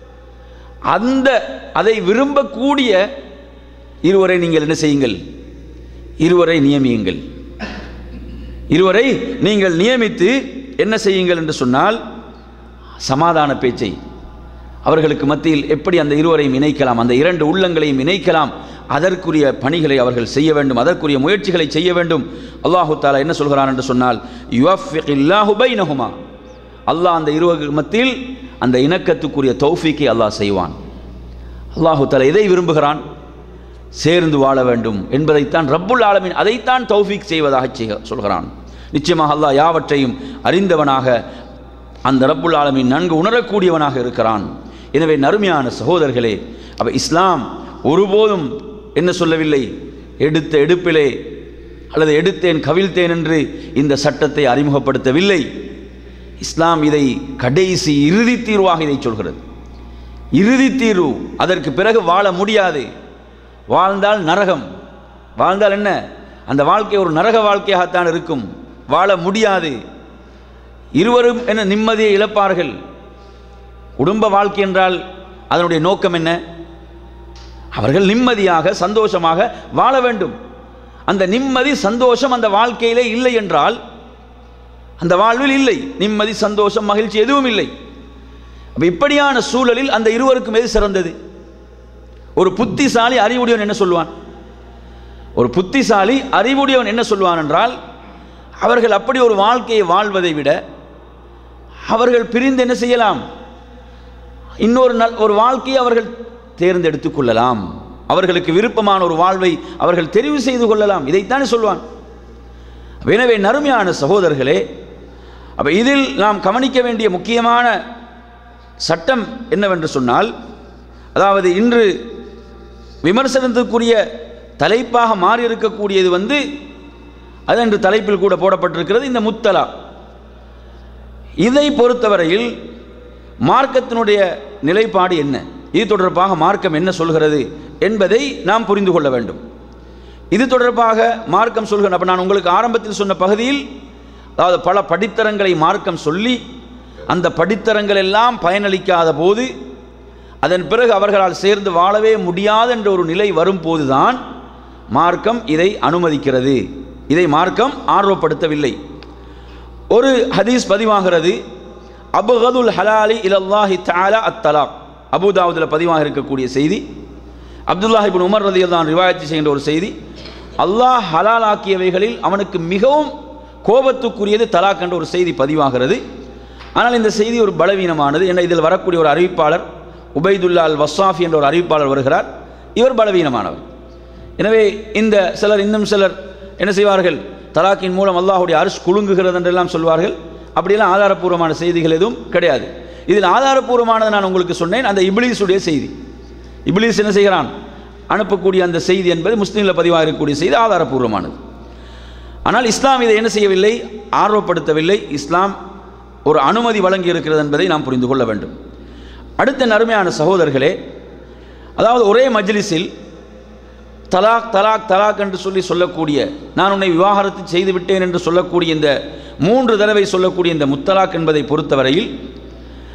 அந்த அதை விரும்பக்கூடிய இருவரை நீங்கள் என்ன செய்யுங்கள் இருவரை நியமியுங்கள் இருவரை நீங்கள் நியமித்து என்ன செய்யுங்கள் என்று சொன்னால் சமாதான பேச்சை அவர்களுக்கு மத்தியில் எப்படி அந்த இருவரையும் இணைக்கலாம் அந்த இரண்டு உள்ளங்களையும் இணைக்கலாம் அதற்குரிய பணிகளை அவர்கள் செய்ய வேண்டும் அதற்குரிய முயற்சிகளை செய்ய வேண்டும் அல்லாஹு தாலா என்ன சொல்கிறான் என்று சொன்னால் யுவஃபில்லாஹு பைனஹுமா அல்லாஹ் அந்த இருவருக்கு மத்தியில் அந்த இணக்கத்துக்குரிய தௌஃபீக்கை அல்லாஹ் செய்வான் அல்லாஹு தாலா எதை விரும்புகிறான் சேர்ந்து வாழ வேண்டும் என்பதைத்தான் ரப்புல் ஆலமீன் அதைத்தான் தௌஃபீக் செய்வதாக செய்க சொல்கிறான் நிச்சயமாக அல்லாஹ் யாவற்றையும் அறிந்தவனாக அந்த ரப்புல் ஆலமீன் நன்கு உணரக்கூடியவனாக இருக்கிறான் எனவே நறுமையான சகோதரர்களே அப்ப இஸ்லாம் ஒருபோதும் என்ன சொல்லவில்லை எடுத்த எடுப்பிலே அல்லது எடுத்தேன் கவிழ்த்தேன் என்று இந்த சட்டத்தை அறிமுகப்படுத்தவில்லை இஸ்லாம் இதை கடைசி இறுதி தீர்வாக இதை சொல்கிறது இறுதி தீர்வு அதற்கு பிறகு வாழ முடியாது வாழ்ந்தால் நரகம் வாழ்ந்தால் என்ன அந்த வாழ்க்கை ஒரு நரக வாழ்க்கையாகத்தான் இருக்கும் வாழ முடியாது இருவரும் என்ன நிம்மதியை இழப்பார்கள் குடும்ப வாழ்க்கை என்றால் அதனுடைய நோக்கம் என்ன அவர்கள் நிம்மதியாக சந்தோஷமாக வாழ வேண்டும் அந்த நிம்மதி சந்தோஷம் அந்த வாழ்க்கையிலே இல்லை என்றால் அந்த வாழ்வில் இல்லை நிம்மதி சந்தோஷம் மகிழ்ச்சி எதுவும் இல்லை அப்ப இப்படியான சூழலில் அந்த இருவருக்கும் எது சிறந்தது ஒரு புத்திசாலி அறிவுடையவன் என்ன சொல்லுவான் ஒரு புத்திசாலி அறிவுடையவன் என்ன சொல்லுவான் என்றால் அவர்கள் அப்படி ஒரு வாழ்க்கையை வாழ்வதை விட அவர்கள் பிரிந்து என்ன செய்யலாம் இன்னொரு நல் ஒரு வாழ்க்கையை அவர்கள் தேர்ந்தெடுத்துக் கொள்ளலாம் அவர்களுக்கு விருப்பமான ஒரு வாழ்வை அவர்கள் தெரிவு செய்து கொள்ளலாம் இதைத்தானே சொல்வான் எனவே நறுமையான சகோதரர்களே அப்ப இதில் நாம் கவனிக்க வேண்டிய முக்கியமான சட்டம் என்னவென்று சொன்னால் அதாவது இன்று விமர்சனத்துக்குரிய தலைப்பாக மாறி இருக்கக்கூடியது வந்து அது என்று தலைப்பில் கூட போடப்பட்டிருக்கிறது இந்த முத்தலா இதை பொறுத்தவரையில் மார்க்கத்தினுடைய நிலைப்பாடு என்ன இது தொடர்பாக மார்க்கம் என்ன சொல்கிறது என்பதை நாம் புரிந்து கொள்ள வேண்டும் இது தொடர்பாக மார்க்கம் சொல்கிற அப்போ நான் உங்களுக்கு ஆரம்பத்தில் சொன்ன பகுதியில் அதாவது பல படித்தரங்களை மார்க்கம் சொல்லி அந்த படித்தரங்கள் எல்லாம் பயனளிக்காத போது அதன் பிறகு அவர்களால் சேர்ந்து வாழவே முடியாது என்ற ஒரு நிலை வரும்போதுதான் மார்க்கம் இதை அனுமதிக்கிறது இதை மார்க்கம் ஆர்வப்படுத்தவில்லை ஒரு ஹதீஸ் பதிவாகிறது அபுகதுல் ஹலாலி இலல்லாஹி தஆலா அத்தலாக் அபுதாவுதில் பதிவாக இருக்கக்கூடிய செய்தி அப்துல்லாஹிபின் உமர் ரதி தான் ரிவாயத்து செய்கின்ற ஒரு செய்தி அல்லாஹ் ஹலால் ஆக்கியவைகளில் அவனுக்கு மிகவும் கோபத்துக்குரியது தலாக் என்ற ஒரு செய்தி பதிவாகிறது ஆனால் இந்த செய்தி ஒரு பலவீனமானது என இதில் வரக்கூடிய ஒரு அறிவிப்பாளர் உபைதுல்லா அல் வசாஃபி என்ற ஒரு அறிவிப்பாளர் வருகிறார் இவர் பலவீனமானவர் எனவே இந்த சிலர் இன்னும் சிலர் என்ன செய்வார்கள் தலாக்கின் மூலம் அல்லாஹுடைய அரிசி குலுங்குகிறது என்றெல்லாம் சொல்வார்கள் அப்படியெல்லாம் ஆதாரப்பூர்வமான செய்திகள் எதுவும் கிடையாது இதில் ஆதாரப்பூர்வமானது நான் உங்களுக்கு சொன்னேன் அந்த இப்லீஸுடைய செய்தி இப்லீஸ் என்ன செய்கிறான் அனுப்பக்கூடிய அந்த செய்தி என்பது முஸ்லீமில் பதிவாக இருக்கக்கூடிய செய்தி ஆதாரப்பூர்வமானது ஆனால் இஸ்லாம் இதை என்ன செய்யவில்லை ஆர்வப்படுத்தவில்லை இஸ்லாம் ஒரு அனுமதி வழங்கி இருக்கிறது என்பதை நாம் புரிந்து கொள்ள வேண்டும் அடுத்த நறுமையான சகோதரர்களே அதாவது ஒரே மஜ்லிஸில் தலாக் தலாக் தலாக் என்று சொல்லி சொல்லக்கூடிய நான் உன்னை விவாகரத்து செய்து விட்டேன் என்று சொல்லக்கூடிய இந்த மூன்று தடவை சொல்லக்கூடிய இந்த முத்தலாக் என்பதை பொறுத்தவரையில்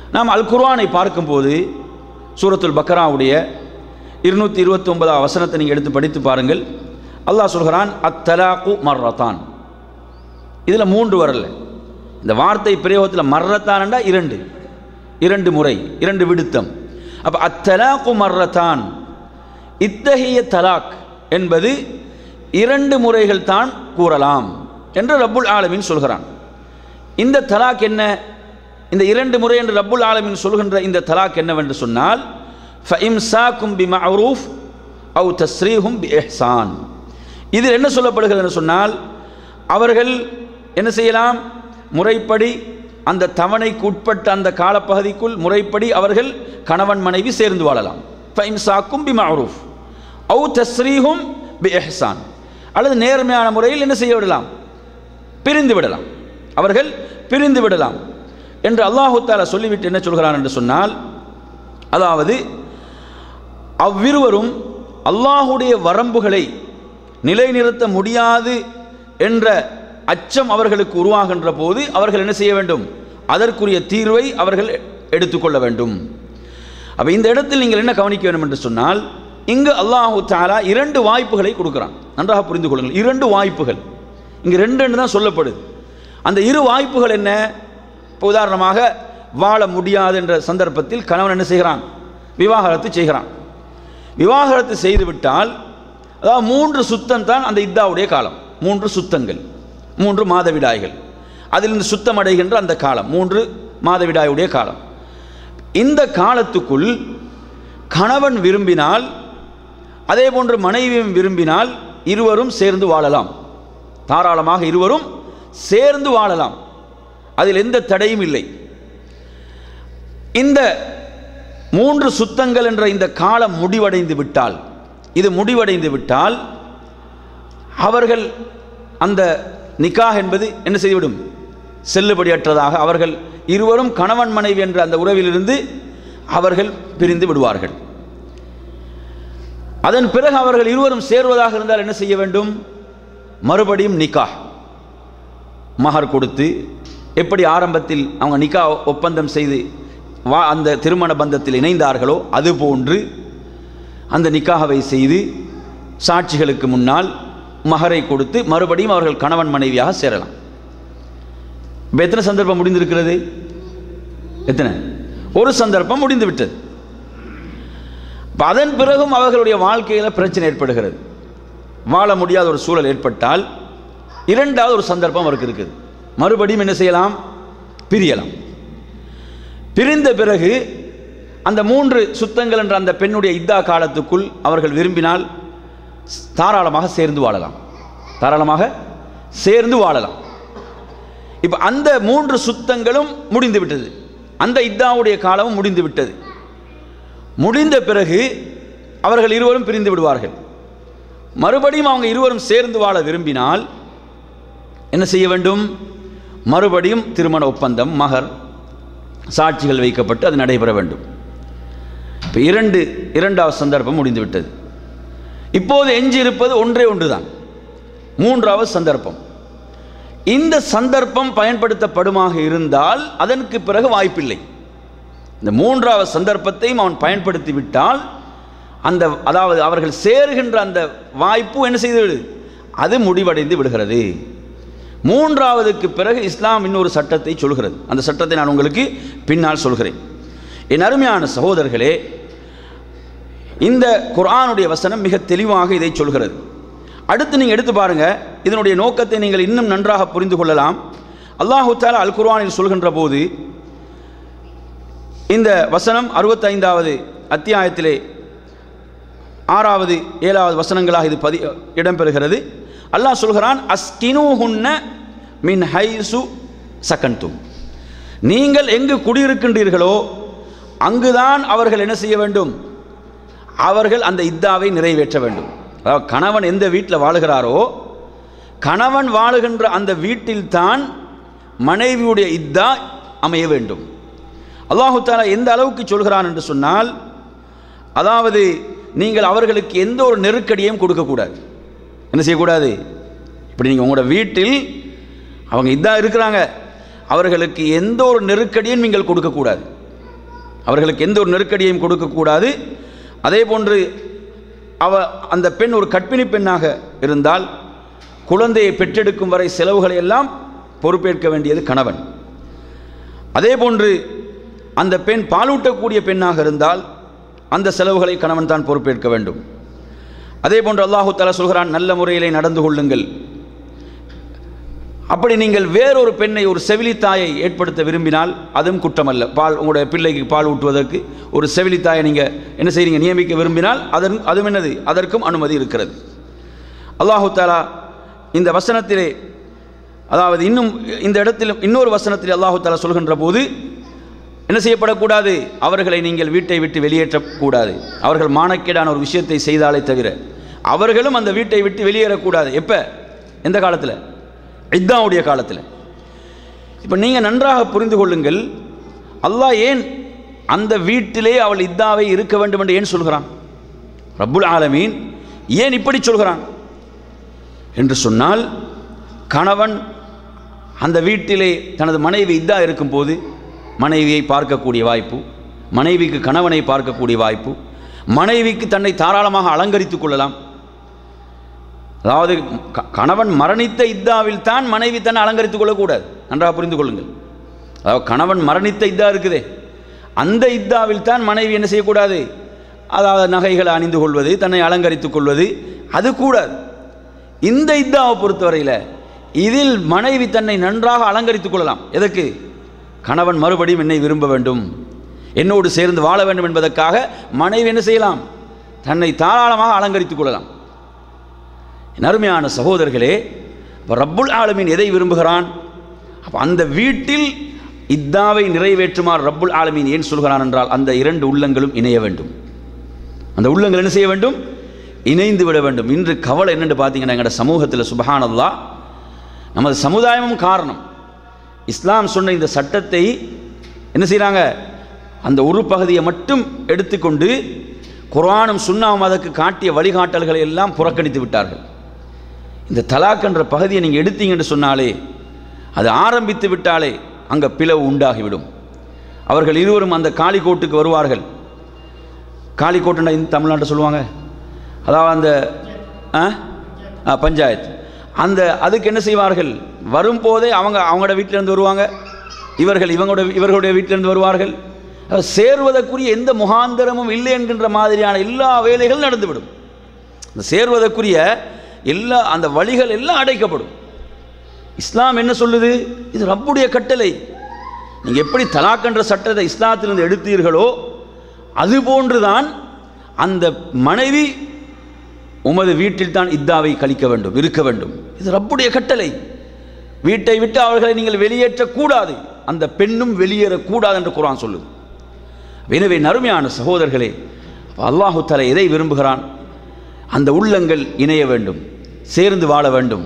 நாம் அல் குர்ஆனை பார்க்கும்போது சூரத்துல் பக்கராவுடைய இருநூற்றி இருபத்தி ஒன்பதாம் வசனத்தை நீங்கள் எடுத்து படித்து பாருங்கள் அல்லாஹ் சொல்கிறான் அத்தலாக்கு மர்ரத்தான் இதில் மூன்று வரல இந்த வார்த்தை பிரயோகத்தில் மர்ரத்தான்டா இரண்டு இரண்டு முறை இரண்டு விடுத்தம் அப்போ அத்தலாக்கு மர்ரத்தான் இத்தகைய தலாக் என்பது இரண்டு முறைகள் தான் கூறலாம் என்று ரப்புல் ஆலமீன் சொல்கிறான் இந்த தலாக் என்ன இந்த இரண்டு முறை என்று ரப்புல் ஆலமீன் சொல்கின்ற இந்த தலாக் என்னவென்று சொன்னால் ஃபஇம்சாக்கும் பி மஅரூஃப் அவு தஸ்ரீஹும் பி இஹ்சான் இதில் என்ன சொல்லப்படுகிறது என்று சொன்னால் அவர்கள் என்ன செய்யலாம் முறைப்படி அந்த தவணைக்கு உட்பட்ட அந்த காலப்பகுதிக்குள் முறைப்படி அவர்கள் கணவன் மனைவி சேர்ந்து வாழலாம் ஃபைம்சாக்கும் பி மஅரூஃப் அவு தஸ்ரீஹும் பி இஹ்சான் அல்லது நேர்மையான முறையில் என்ன செய்ய விடலாம் பிரிந்து விடலாம் அவர்கள் பிரிந்து விடலாம் என்று அல்லாஹு தாலா சொல்லிவிட்டு என்ன சொல்கிறான் என்று சொன்னால் அதாவது அவ்விருவரும் அல்லாஹுடைய வரம்புகளை நிலைநிறுத்த முடியாது என்ற அச்சம் அவர்களுக்கு உருவாகின்ற போது அவர்கள் என்ன செய்ய வேண்டும் அதற்குரிய தீர்வை அவர்கள் எடுத்துக்கொள்ள வேண்டும் அப்போ இந்த இடத்தில் நீங்கள் என்ன கவனிக்க வேண்டும் என்று சொன்னால் இங்கு அல்லாஹு தாலா இரண்டு வாய்ப்புகளை கொடுக்குறான் நன்றாக புரிந்து கொள்ளுங்கள் இரண்டு வாய்ப்புகள் இங்கு ரெண்டு ரெண்டு தான் சொல்லப்படுது அந்த இரு வாய்ப்புகள் என்ன இப்போ உதாரணமாக வாழ முடியாது என்ற சந்தர்ப்பத்தில் கணவன் என்ன செய்கிறான் விவாகரத்து செய்கிறான் விவாகரத்து செய்துவிட்டால் அதாவது மூன்று சுத்தம் தான் அந்த இத்தாவுடைய காலம் மூன்று சுத்தங்கள் மூன்று மாதவிடாய்கள் அதிலிருந்து சுத்தமடைகின்ற அந்த காலம் மூன்று மாதவிடாயுடைய காலம் இந்த காலத்துக்குள் கணவன் விரும்பினால் அதே போன்று மனைவியும் விரும்பினால் இருவரும் சேர்ந்து வாழலாம் தாராளமாக இருவரும் சேர்ந்து வாழலாம் அதில் எந்த தடையும் இல்லை இந்த மூன்று சுத்தங்கள் என்ற இந்த காலம் முடிவடைந்து விட்டால் இது முடிவடைந்து விட்டால் அவர்கள் அந்த நிக்காஹ் என்பது என்ன செய்துவிடும் செல்லுபடியற்றதாக அவர்கள் இருவரும் கணவன் மனைவி என்ற அந்த உறவிலிருந்து அவர்கள் பிரிந்து விடுவார்கள் அதன் பிறகு அவர்கள் இருவரும் சேர்வதாக இருந்தால் என்ன செய்ய வேண்டும் மறுபடியும் நிக்காஹ் மகர் கொடுத்து எப்படி ஆரம்பத்தில் அவங்க நிக்கா ஒப்பந்தம் செய்து வா அந்த திருமண பந்தத்தில் இணைந்தார்களோ அதுபோன்று அந்த நிக்காகவை செய்து சாட்சிகளுக்கு முன்னால் மகரை கொடுத்து மறுபடியும் அவர்கள் கணவன் மனைவியாக சேரலாம் இப்போ எத்தனை சந்தர்ப்பம் முடிந்திருக்கிறது எத்தனை ஒரு சந்தர்ப்பம் முடிந்து விட்டது இப்ப அதன் பிறகும் அவர்களுடைய வாழ்க்கையில் பிரச்சனை ஏற்படுகிறது வாழ முடியாத ஒரு சூழல் ஏற்பட்டால் இரண்டாவது ஒரு சந்தர்ப்பம் அவருக்கு இருக்குது மறுபடியும் என்ன செய்யலாம் பிரியலாம் பிரிந்த பிறகு அந்த மூன்று சுத்தங்கள் என்ற அந்த பெண்ணுடைய இத்தா காலத்துக்குள் அவர்கள் விரும்பினால் தாராளமாக சேர்ந்து வாழலாம் தாராளமாக சேர்ந்து வாழலாம் இப்போ அந்த மூன்று சுத்தங்களும் முடிந்து விட்டது அந்த இத்தாவுடைய காலமும் முடிந்து விட்டது முடிந்த பிறகு அவர்கள் இருவரும் பிரிந்து விடுவார்கள் மறுபடியும் அவங்க இருவரும் சேர்ந்து வாழ விரும்பினால் என்ன செய்ய வேண்டும் மறுபடியும் திருமண ஒப்பந்தம் மகர் சாட்சிகள் வைக்கப்பட்டு அது நடைபெற வேண்டும் இப்போ இரண்டு இரண்டாவது சந்தர்ப்பம் முடிந்து விட்டது இப்போது எஞ்சி இருப்பது ஒன்றே ஒன்றுதான் மூன்றாவது சந்தர்ப்பம் இந்த சந்தர்ப்பம் பயன்படுத்தப்படுமாக இருந்தால் அதற்கு பிறகு வாய்ப்பில்லை இந்த மூன்றாவது சந்தர்ப்பத்தையும் அவன் பயன்படுத்தி விட்டால் அந்த அதாவது அவர்கள் சேருகின்ற அந்த வாய்ப்பு என்ன செய்து விடு அது முடிவடைந்து விடுகிறது மூன்றாவதுக்கு பிறகு இஸ்லாம் இன்னொரு சட்டத்தை சொல்கிறது அந்த சட்டத்தை நான் உங்களுக்கு பின்னால் சொல்கிறேன் என் அருமையான சகோதரர்களே இந்த குர்ஆனுடைய வசனம் மிக தெளிவாக இதை சொல்கிறது அடுத்து நீங்கள் எடுத்து பாருங்க இதனுடைய நோக்கத்தை நீங்கள் இன்னும் நன்றாக புரிந்து கொள்ளலாம் அல்லாஹு தாலா அல் குர்ஆனில் சொல்கின்ற போது இந்த வசனம் அறுபத்தைந்தாவது அத்தியாயத்திலே ஆறாவது ஏழாவது வசனங்களாக இது பதி இடம்பெறுகிறது அல்லாஹ் சொல்கிறான் அஸ்கினூஹுன்ன மின் ஹைசு சக்கன்தும் நீங்கள் எங்கு குடியிருக்கின்றீர்களோ அங்குதான் அவர்கள் என்ன செய்ய வேண்டும் அவர்கள் அந்த இத்தாவை நிறைவேற்ற வேண்டும் அதாவது கணவன் எந்த வீட்டில் வாழுகிறாரோ கணவன் வாழுகின்ற அந்த வீட்டில்தான் மனைவியுடைய இத்தா அமைய வேண்டும் அல்லாஹு தாலா எந்த அளவுக்கு சொல்கிறான் என்று சொன்னால் அதாவது நீங்கள் அவர்களுக்கு எந்த ஒரு நெருக்கடியும் கொடுக்கக்கூடாது என்ன செய்யக்கூடாது இப்படி நீங்கள் உங்களோட வீட்டில் அவங்க இதான் இருக்கிறாங்க அவர்களுக்கு எந்த ஒரு நெருக்கடியும் நீங்கள் கொடுக்கக்கூடாது அவர்களுக்கு எந்த ஒரு நெருக்கடியையும் கொடுக்கக்கூடாது அதே போன்று அவ அந்த பெண் ஒரு கற்பிணி பெண்ணாக இருந்தால் குழந்தையை பெற்றெடுக்கும் வரை செலவுகளை எல்லாம் பொறுப்பேற்க வேண்டியது கணவன் அதே போன்று அந்த பெண் பாலூட்டக்கூடிய பெண்ணாக இருந்தால் அந்த செலவுகளை கணவன் தான் பொறுப்பேற்க வேண்டும் அதே போன்று அல்லாஹு தஆலா சொல்கிறான் நல்ல முறையிலே நடந்து கொள்ளுங்கள் அப்படி நீங்கள் வேறொரு பெண்ணை ஒரு செவிலித்தாயை ஏற்படுத்த விரும்பினால் அதுவும் குற்றமல்ல பால் உங்களுடைய பிள்ளைக்கு பால் ஊட்டுவதற்கு ஒரு செவிலித்தாயை நீங்கள் என்ன செய்றீங்க நியமிக்க விரும்பினால் அதன் அதுவும் என்னது அதற்கும் அனுமதி இருக்கிறது அல்லாஹு தாலா இந்த வசனத்திலே அதாவது இன்னும் இந்த இடத்தில் இன்னொரு வசனத்தில் அல்லாஹு தாலா சொல்கின்ற போது என்ன செய்யப்படக்கூடாது அவர்களை நீங்கள் வீட்டை விட்டு வெளியேற்றக்கூடாது அவர்கள் மானக்கேடான ஒரு விஷயத்தை செய்தாலே தவிர அவர்களும் அந்த வீட்டை விட்டு வெளியேறக்கூடாது எப்போ எந்த காலத்தில் இத்தாவுடைய காலத்தில் இப்போ நீங்கள் நன்றாக புரிந்து கொள்ளுங்கள் அல்லாஹ் ஏன் அந்த வீட்டிலே அவள் இத்தாவை இருக்க வேண்டும் என்று ஏன் சொல்கிறான் ரப்புல் ஆலமீன் ஏன் இப்படி சொல்கிறான் என்று சொன்னால் கணவன் அந்த வீட்டிலே தனது மனைவி இதா இருக்கும்போது மனைவியை பார்க்கக்கூடிய வாய்ப்பு மனைவிக்கு கணவனை பார்க்கக்கூடிய வாய்ப்பு மனைவிக்கு தன்னை தாராளமாக அலங்கரித்துக் கொள்ளலாம் அதாவது க- கணவன் மரணித்த இத்தாவில் தான் மனைவி தன்னை அலங்கரித்துக் கொள்ளக்கூடாது நன்றாக புரிந்து கொள்ளுங்கள் அதாவது கணவன் மரணித்த இத்தா இருக்குதே அந்த இத்தாவில் தான் மனைவி என்ன செய்யக்கூடாது அதாவது நகைகளை அணிந்து கொள்வது தன்னை அலங்கரித்துக் கொள்வது அது கூடாது இந்த இத்தாவை பொறுத்தவரையில் இதில் மனைவி தன்னை நன்றாக அலங்கரித்துக் கொள்ளலாம் எதற்கு கணவன் மறுபடியும் என்னை விரும்ப வேண்டும் என்னோடு சேர்ந்து வாழ வேண்டும் என்பதற்காக மனைவி என்ன செய்யலாம் தன்னை தாராளமாக அலங்கரித்துக் கொள்ளலாம் என் அருமையான சகோதரர்களே அப்ப ரப்புல் ஆலமீன் எதை விரும்புகிறான் அப்போ அந்த வீட்டில் இத்தாவை நிறைவேற்றுமாறு ரப்புல் ஆலமீன் ஏன் சொல்கிறான் என்றால் அந்த இரண்டு உள்ளங்களும் இணைய வேண்டும் அந்த உள்ளங்கள் என்ன செய்ய வேண்டும் இணைந்து விட வேண்டும் இன்று கவலை என்னென்று பார்த்தீங்கன்னா எங்களோட சமூகத்தில் சுபஹானல்லாஹ் நமது சமுதாயமும் காரணம் இஸ்லாம் சொன்ன இந்த சட்டத்தை என்ன செய்கிறாங்க அந்த ஒரு பகுதியை மட்டும் எடுத்துக்கொண்டு குர்ஆனும் சுன்னாவும் அதற்கு காட்டிய வழிகாட்டல்களை எல்லாம் புறக்கணித்து விட்டார்கள் இந்த தலாக் என்ற பகுதியை நீங்கள் எடுத்தீங்கன்னு சொன்னாலே அது ஆரம்பித்து விட்டாலே அங்கே பிளவு உண்டாகிவிடும் அவர்கள் இருவரும் அந்த காளிக்கோட்டுக்கு வருவார்கள் காளிக்கோட்டுன்னா இந்த தமிழ்நாட்டில் சொல்லுவாங்க அதாவது அந்த ஆ? ஆ, பஞ்சாயத்து அந்த அதுக்கு என்ன செய்வார்கள் வரும்போதே அவங்க அவங்களோட வீட்டிலேருந்து வருவாங்க இவர்கள் இவங்களோட இவர்களுடைய வீட்டிலேருந்து வருவார்கள் அஹ், சேர்வதற்குரிய எந்த முகாந்தரமும் இல்லை என்கின்ற மாதிரியான எல்லா வேலைகளும் நடந்துவிடும் இந்த சேர்வதற்குரிய எல்லா அந்த வழிகள் எல்லாம் அடைக்கப்படும் இஸ்லாம் என்ன சொல்லுது இது ரப்புடைய கட்டளை நீங்கள் எப்படி தலாக் என்ற சட்டத்தை இஸ்லாத்திலிருந்து எடுத்தீர்களோ அதுபோன்றுதான் அந்த மனைவி உமது வீட்டில் தான் இத்தாவை கழிக்க வேண்டும் இருக்க வேண்டும் இது ரப்புடைய கட்டளை வீட்டை விட்டு அவர்களை நீங்கள் வெளியேற்றக்கூடாது அந்த பெண்ணும் வெளியேறக்கூடாது என்று குர்ஆன் சொல்லுது எனவே நறுமையான சகோதரர்களே அப்ப அல்லாஹு தஆலா எதை விரும்புகிறான் அந்த உள்ளங்கள் இணைய வேண்டும் சேர்ந்து வாழ வேண்டும்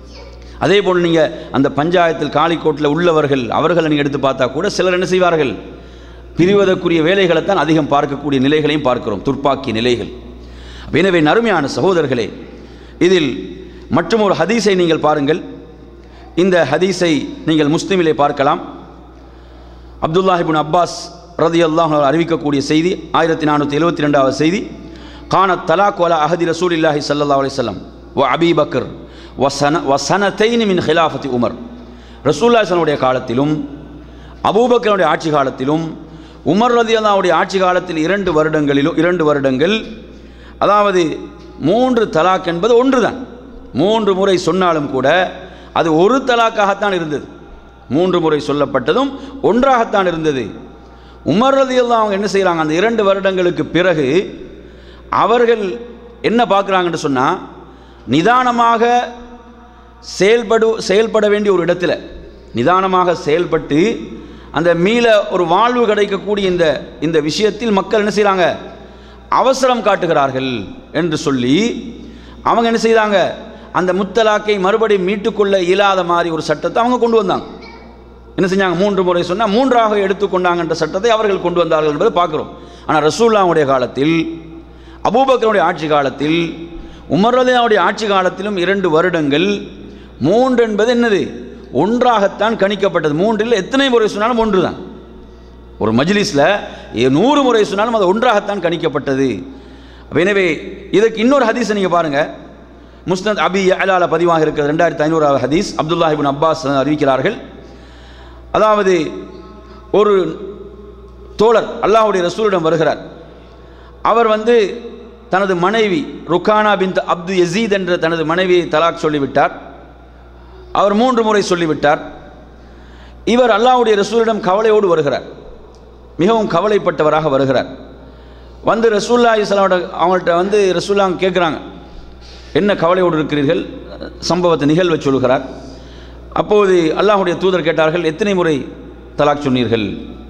அதே போல் நீங்கள் அந்த பஞ்சாயத்தில் காளிக்கோட்டில் உள்ளவர்கள் அவர்களை நீங்கள் எடுத்து பார்த்தா கூட சிலர் என்ன செய்வார்கள் பிரிவதற்குரிய வேலைகளைத்தான் அதிகம் பார்க்கக்கூடிய நிலைகளையும் பார்க்கிறோம் துர்ப்பாக்கிய நிலைகள் எனவே நறுமையான சகோதரர்களே இதில் மற்றும் ஒரு ஹதீஸை நீங்கள் பாருங்கள் இந்த ஹதீஸை நீங்கள் முஸ்லிமிலே பார்க்கலாம் அப்துல்லாஹிபின் அப்பாஸ் ரதி அல்லாஹ் அறிவிக்கக்கூடிய செய்தி ஆயிரத்தி நானூற்றி எழுபத்தி ரெண்டாவது செய்தி கான தலாக் வலா அஹதி ரசூல் இல்லாஹி சல்லா அலிசல்லம் வ அபி பக்கர் வசன வசனத்தைனி மின் ஹிலாஃபத்தி உமர் ரசூல்லாசனுடைய காலத்திலும் அபூபக்கருடைய ஆட்சி காலத்திலும் உமர் ரதி அல்லாவுடைய ஆட்சி காலத்தில் இரண்டு வருடங்களிலும் இரண்டு வருடங்கள் அதாவது மூன்று தலாக் என்பது ஒன்றுதான் மூன்று முறை சொன்னாலும் கூட அது ஒரு தலாக்காகத்தான் இருந்தது மூன்று முறை சொல்லப்பட்டதும் ஒன்றாகத்தான் இருந்தது உமர் ரதியெல்லாம் அவங்க என்ன செய்கிறாங்க அந்த இரண்டு வருடங்களுக்கு பிறகு அவர்கள் என்ன பார்க்குறாங்கன்னு சொன்னால் நிதானமாக செயல்படு செயல்பட வேண்டிய ஒரு இடத்துல நிதானமாக செயல்பட்டு அந்த மீள ஒரு வாழ்வு கிடைக்கக்கூடிய இந்த இந்த விஷயத்தில் மக்கள் என்ன செய்கிறாங்க அவசரம் காட்டுகிறார்கள் என்று சொல்லி அவங்க என்ன செய்தாங்க அந்த முத்தலாக்கை மறுபடியும் மீட்டுக்கொள்ள இயலாத மாதிரி ஒரு சட்டத்தை அவங்க கொண்டு வந்தாங்க என்ன செஞ்சாங்க மூன்று முறை சொன்னால் மூன்றாக எடுத்துக்கொண்டாங்கன்ற சட்டத்தை அவர்கள் கொண்டு வந்தார்கள் என்பதை பார்க்குறோம் ஆனால் ரசூல்லாவுடைய காலத்தில் அபூபக்கருடைய ஆட்சி காலத்தில் உமர்ரதையாவுடைய ஆட்சி காலத்திலும் இரண்டு வருடங்கள் மூன்று என்பது என்னது ஒன்றாகத்தான் கணிக்கப்பட்டது மூன்றில் எத்தனை முறை சொன்னாலும் ஒன்று தான் ஒரு மஜ்லிஸில் நூறு முறை சொன்னாலும் அது ஒன்றாகத்தான் கணிக்கப்பட்டது அப்ப எனவே இதுக்கு இன்னொரு ஹதீஸை நீங்கள் பாருங்கள் முஸ்னத் அபி அலால பதிவாக இருக்கிறது ரெண்டாயிரத்தி ஐநூறாவது ஹதீஸ் அப்துல்லா இபின் அப்பாஸ் அறிவிக்கிறார்கள் அதாவது ஒரு தோழர் அல்லாஹ்வுடைய ரசூலிடம் வருகிறார் அவர் வந்து தனது மனைவி ருக்கானா பின் அப்து யசீத் என்ற தனது மனைவியை தலாக் சொல்லிவிட்டார் அவர் மூன்று முறை சொல்லிவிட்டார் இவர் அல்லாஹ்வுடைய ரசூலிடம் கவலையோடு வருகிறார் மிகவும் கவலைப்பட்டவராக வருகிறார் வந்து ரசூல்லா இஸ்லாமோட அவங்கள்ட்ட வந்து ரசூல்லா கேட்குறாங்க என்ன கவலையோடு இருக்கிறீர்கள் சம்பவத்தை நிகழ்வை சொல்கிறார் அப்போது அல்லாஹ்வுடைய தூதர் கேட்டார்கள் எத்தனை முறை தலாக் சொன்னீர்கள்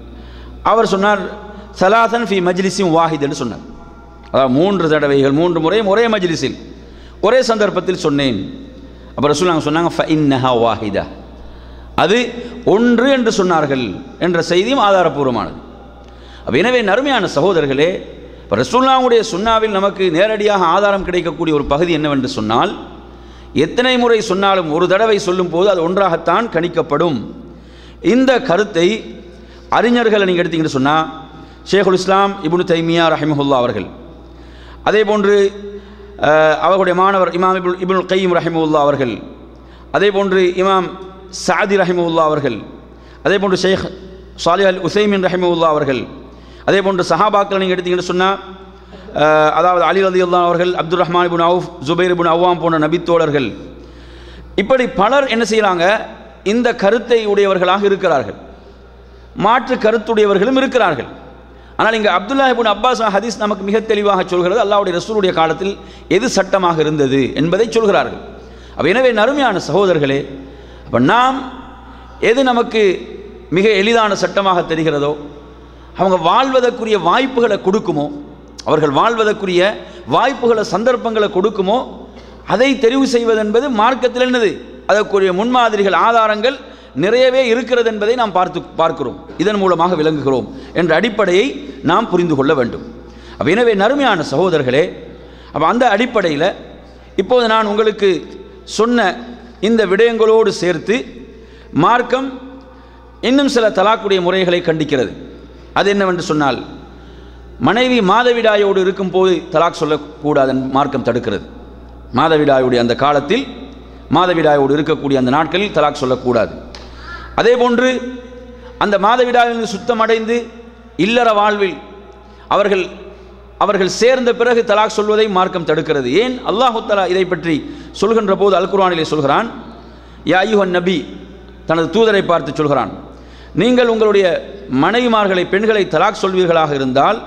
அவர் சொன்னார் சலாசன் ஃபி மஜ்லிஸின் வாஹித் என்று சொன்னார் அதாவது மூன்று தடவைகள் மூன்று முறையும் ஒரே மஜ்லிஸில் ஒரே சந்தர்ப்பத்தில் சொன்னேன் அப்போ ரசூலாங்க சொன்னாங்க ஃப இன்னஹா வாஹிதா அது ஒன்று என்று சொன்னார்கள் என்ற செய்தியும் ஆதாரபூர்வமானது அப்ப எனவே நறுமையான சகோதரர்களே இப்போ ரசூல்லாவுடைய சுன்னாவில் நமக்கு நேரடியாக ஆதாரம் கிடைக்கக்கூடிய ஒரு பகுதி என்னவென்று சொன்னால் எத்தனை முறை சொன்னாலும் ஒரு தடவை சொல்லும் போது அது ஒன்றாகத்தான் கணிக்கப்படும் இந்த கருத்தை அறிஞர்களை நீங்கள் எடுத்தீங்கன்னு சொன்னால் ஷேகுல் இஸ்லாம் இப்னு தைமியா ரஹிமஹுல்லா அவர்கள் அதே போன்று அஹ், அவர்களுடைய மாணவர் இமாம் இபுல் இபுல் கையம் ரஹிமவுல்லா அவர்கள் அதே போன்று இமாம் சாதி ரஹிமவுல்லா அவர்கள் அதே போன்று ஷேக் சாலிஹ் அல் உசைமின் ரஹிமவுல்லா அவர்கள் அதே போன்று சஹாபாக்கள் நீங்கள் எடுத்தீங்கன்னு சொன்னால் அஹ், அதாவது அலி ரலியுல்லா அவர்கள் Abdul Rahman ibn Awf Zubair ibn Awwam போன்ற நபித்தோழர்கள் இப்படி பலர் என்ன செய்கிறாங்க இந்த கருத்தை உடையவர்களாக இருக்கிறார்கள் மாற்று கருத்துடையவர்களும் இருக்கிறார்கள் ஆனால் இங்கே அப்துல்லா இப்னு அப்பாஸ் ஹதீஸ் நமக்கு மிக தெளிவாக சொல்கிறது அல்லாஹ்வுடைய ரசூலுடைய காலத்தில் எது சட்டமாக இருந்தது என்பதை சொல்கிறார்கள் அப்ப எனவே நறுமையான சகோதரர்களே அப்போ நாம் எது நமக்கு மிக எளிதான சட்டமாக தெரிகிறதோ அவங்க வாழ்வதற்குரிய வாய்ப்புகளை கொடுக்குமோ அவர்கள் வாழ்வதற்குரிய வாய்ப்புகளை சந்தர்ப்பங்களை கொடுக்குமோ அதை தெரிவு செய்வது என்பது மார்க்கத்தில் என்னது அதற்குரிய முன்மாதிரிகள் ஆதாரங்கள் நிறையவே இருக்கிறது என்பதை நாம் பார்த்து பார்க்கிறோம் இதன் மூலமாக விளங்குகிறோம் என்ற அடிப்படையை நாம் புரிந்து கொள்ள வேண்டும் அப்போ எனவே நறுமையான சகோதரர்களே அப்போ அந்த அடிப்படையில் இப்போது நான் உங்களுக்கு சொன்ன இந்த விடயங்களோடு சேர்த்து மார்க்கம் இன்னும் சில தலாக்குடைய முறைகளை கண்டிக்கிறது அது என்னவென்று சொன்னால் மனைவி மாதவிடாயோடு இருக்கும்போது தலாக் சொல்லக்கூடாது என்று மார்க்கம் தடுக்கிறது மாதவிடாயுடைய அந்த காலத்தில் மாதவிடாயோடு இருக்கக்கூடிய அந்த நாட்களில் தலாக் சொல்லக்கூடாது அதே போன்று அந்த மாதவிடாயிலிருந்து சுத்தமடைந்து இல்லற வாழ்வில் அவர்கள் அவர்கள் சேர்ந்த பிறகு தலாக் சொல்வதை மார்க்கம் தடுக்கிறது ஏன் அல்லாஹு தலா இதை பற்றி சொல்கின்ற போது அல் குர்ஆனிலே சொல்கிறான் யா ஐயுஹன் நபி தனது தூதரை பார்த்து சொல்கிறான் நீங்கள் உங்களுடைய மனைவிமார்களை பெண்களை தலாக் சொல்வீர்களாக இருந்தால்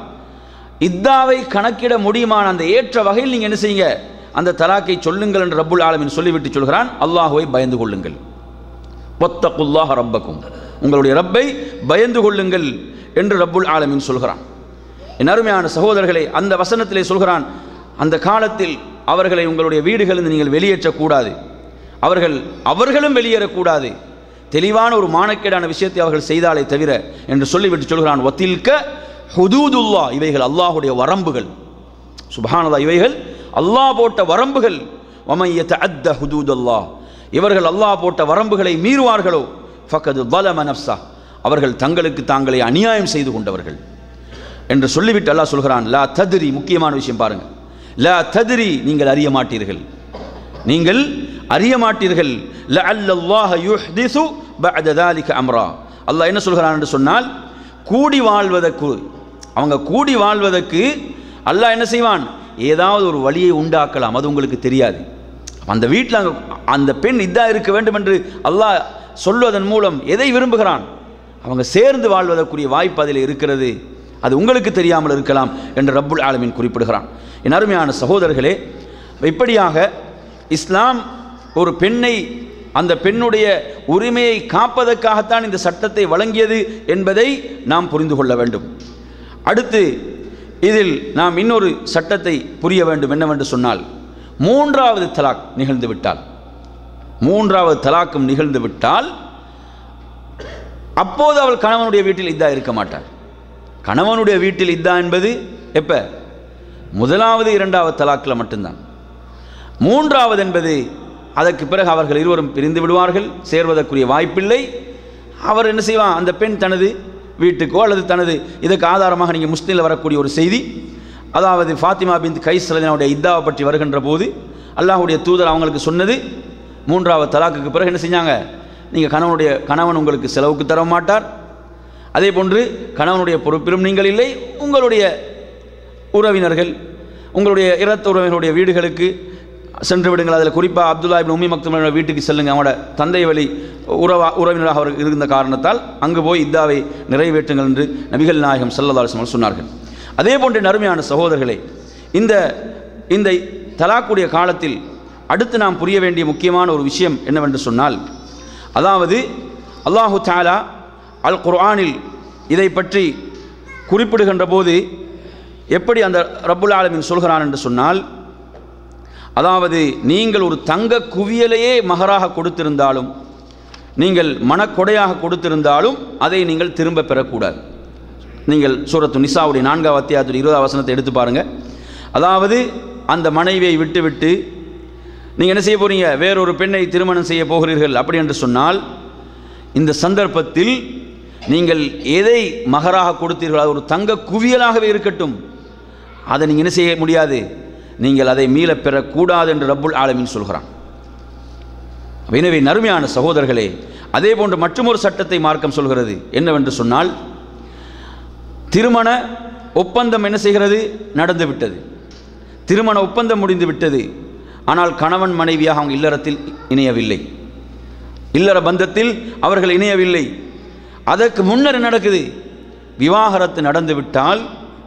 இத்தாவை கணக்கிட முடியுமான அந்த ஏற்ற வகையில் நீங்கள் என்ன செய்யுங்க அந்த தலாக்கை சொல்லுங்கள் என்று ரப்புல் ஆலமின் சொல்லிவிட்டு சொல்கிறான் அல்லாஹுவை பயந்து கொள்ளுங்கள் ஒத்தகுல்லாஹ ரப்பக்கும் உங்களுடைய ரப்பை பயந்து கொள்ளுங்கள் என்று ரப்புல் ஆலமின் சொல்கிறான் என் அருமையான சகோதரர்களே அந்த வசனத்திலே சொல்கிறான் அந்த காலத்தில் அவர்களை உங்களுடைய வீடுகளிலிருந்து நீங்கள் வெளியேற்றக்கூடாது அவர்கள் அவர்களும் வெளியேறக்கூடாது தெளிவான ஒரு மானக்கேடான விஷயத்தை அவர்கள் செய்தாலே தவிர என்று சொல்லிவிட்டு சொல்கிறான் ஒத்தில்க ஹுதூதுல்லா இவைகள் அல்லாஹுடைய வரம்புகள் சுபஹானதா இவைகள் அல்லாஹ் போட்ட வரம்புகள் வமையத்த அத்த ஹுதூதல்லா இவர்கள் அல்லாஹ் போட்ட வரம்புகளை மீறுவார்களோ ஃபக்கது பலம நப்சா அவர்கள் தங்களுக்கு தாங்களே அநியாயம் செய்து கொண்டவர்கள் என்று சொல்லிவிட்டு அல்லாஹ் சொல்கிறான் லா தத்ரி முக்கியமான விஷயம் பாருங்க லா தத்ரி நீங்கள் அறிய மாட்டீர்கள் நீங்கள் அறிய மாட்டீர்கள் லஅல்லல்லாஹ யுஹ்திசு பஅத ذلك அம்ரா அல்லாஹ் என்ன சொல்கிறான் என்று சொன்னால் கூடி வாழ்வதற்கு அவங்க கூடி வாழ்வதற்கு அல்லாஹ் என்ன செய்வான் ஏதாவது ஒரு வழியை உண்டாக்கலாம் அது உங்களுக்கு தெரியாது அந்த வீட்டில் அங்கே அந்த பெண் இதா இருக்க வேண்டும் என்று அல்லாஹ் சொல்வதன் மூலம் எதை விரும்புகிறான் அவங்க சேர்ந்து வாழ்வதற்குரிய வாய்ப்பு அதில் இருக்கிறது அது உங்களுக்கு தெரியாமல் இருக்கலாம் என்று ரப்புல் ஆலமீன் குறிப்பிடுகிறான் என் அருமையான சகோதரர்களே இப்படியாக இஸ்லாம் ஒரு பெண்ணை அந்த பெண்ணுடைய உரிமையை காப்பதற்காகத்தான் இந்த சட்டத்தை வழங்கியது என்பதை நாம் புரிந்து கொள்ள வேண்டும் அடுத்து இதில் நாம் இன்னொரு சட்டத்தை புரிய வேண்டும் என்னவென்று சொன்னால் மூன்றாவது தலாக் நிகழ்ந்து விட்டால் மூன்றாவது தலாக்கும் நிகழ்ந்து விட்டால் அப்போது அவள் கணவனுடைய வீட்டில் இதா இருக்க மாட்டாள் கணவனுடைய வீட்டில் இதா என்பது எப்ப முதலாவது இரண்டாவது தலாக்கில் மட்டும்தான் மூன்றாவது என்பது அதற்கு பிறகு அவர்கள் இருவரும் பிரிந்து விடுவார்கள் சேர்வதற்குரிய வாய்ப்பில்லை அவர் என்ன செய்வான் அந்த பெண் தனது வீட்டுக்கோ அல்லது தனது இதுக்கு ஆதாரமாக நீங்கள் முஸ்லீமில் வரக்கூடிய ஒரு செய்தி அதாவது ஃபாத்திமா பின் கைஸ் ரலியல்லாஹுடைய இத்தாவை பற்றி வருகின்ற போது அல்லாஹ்வுடைய தூதர் அவங்களுக்கு சொன்னது மூன்றாவது தலாக்குக்கு பிறகு என்ன செஞ்சாங்க நீங்கள் கணவனுடைய கணவன் உங்களுக்கு செலவுக்கு தர மாட்டார் அதே போன்று கணவனுடைய பொறுப்பிலும் நீங்கள் இல்லை உங்களுடைய உறவினர்கள் உங்களுடைய இரத்த உறவினர்களுடைய வீடுகளுக்கு சென்று விடுங்கள் அதில் குறிப்பாக அப்துல்லா இப்னு உம்மி மக்துமோட வீட்டுக்கு செல்லுங்க அவனோட தந்தை வழி உறவா உறவினராக அவர் இருந்த காரணத்தால் அங்கு போய் இத்தாவை நிறைவேற்றுங்கள் என்று நபிகள் நாயகம் சல்லல்லாஹு சொன்னார்கள் அதே போன்ற நறுமையான சகோதரர்களே இந்த இந்த தலாக்குடைய காலத்தில் அடுத்து நாம் புரிய வேண்டிய முக்கியமான ஒரு விஷயம் என்னவென்று சொன்னால் அதாவது அல்லாஹு தாலா அல் குர்ஆனில் இதை பற்றி குறிப்பிடுகின்ற போது எப்படி அந்த ரப்புல் ஆலமீன் சொல்கிறான் என்று சொன்னால் அதாவது நீங்கள் ஒரு தங்க குவியலையே மகராக கொடுத்திருந்தாலும் நீங்கள் மனக்கொடையாக கொடுத்திருந்தாலும் அதை நீங்கள் திரும்ப பெறக்கூடாது நீங்கள் சூரத்து நிசாவுடைய நான்காவது அத்தியாயத்துடைய இருபதாம் வசனத்தை எடுத்து பாருங்கள் அதாவது அந்த மனைவியை விட்டுவிட்டு நீங்கள் என்ன செய்ய போகிறீங்க வேறொரு பெண்ணை திருமணம் செய்ய போகிறீர்கள் அப்படி என்று சொன்னால் இந்த சந்தர்ப்பத்தில் நீங்கள் எதை மகராக கொடுத்தீர்களோ அது ஒரு தங்க குவியலாகவே இருக்கட்டும் அதை நீங்கள் என்ன செய்ய முடியாது நீங்கள் அதை மீளப் பெறக்கூடாது என்று ரப்புல் ஆலமீன் சொல்கிறான் எனவே நறுமையான சகோதரர்களே அதே போன்று மற்றொரு சட்டத்தை மார்க்கம் சொல்கிறது என்னவென்று சொன்னால் திருமண ஒப்பந்தம் என்ன செய்கிறது நடந்து விட்டது திருமண ஒப்பந்தம் முடிந்து விட்டது ஆனால் கணவன் மனைவியாக அவங்க இல்லறத்தில் இணையவில்லை இல்லற பந்தத்தில் அவர்கள் இணையவில்லை அதற்கு முன்னர் என்ன நடக்குது விவாகரத்து நடந்து விட்டால்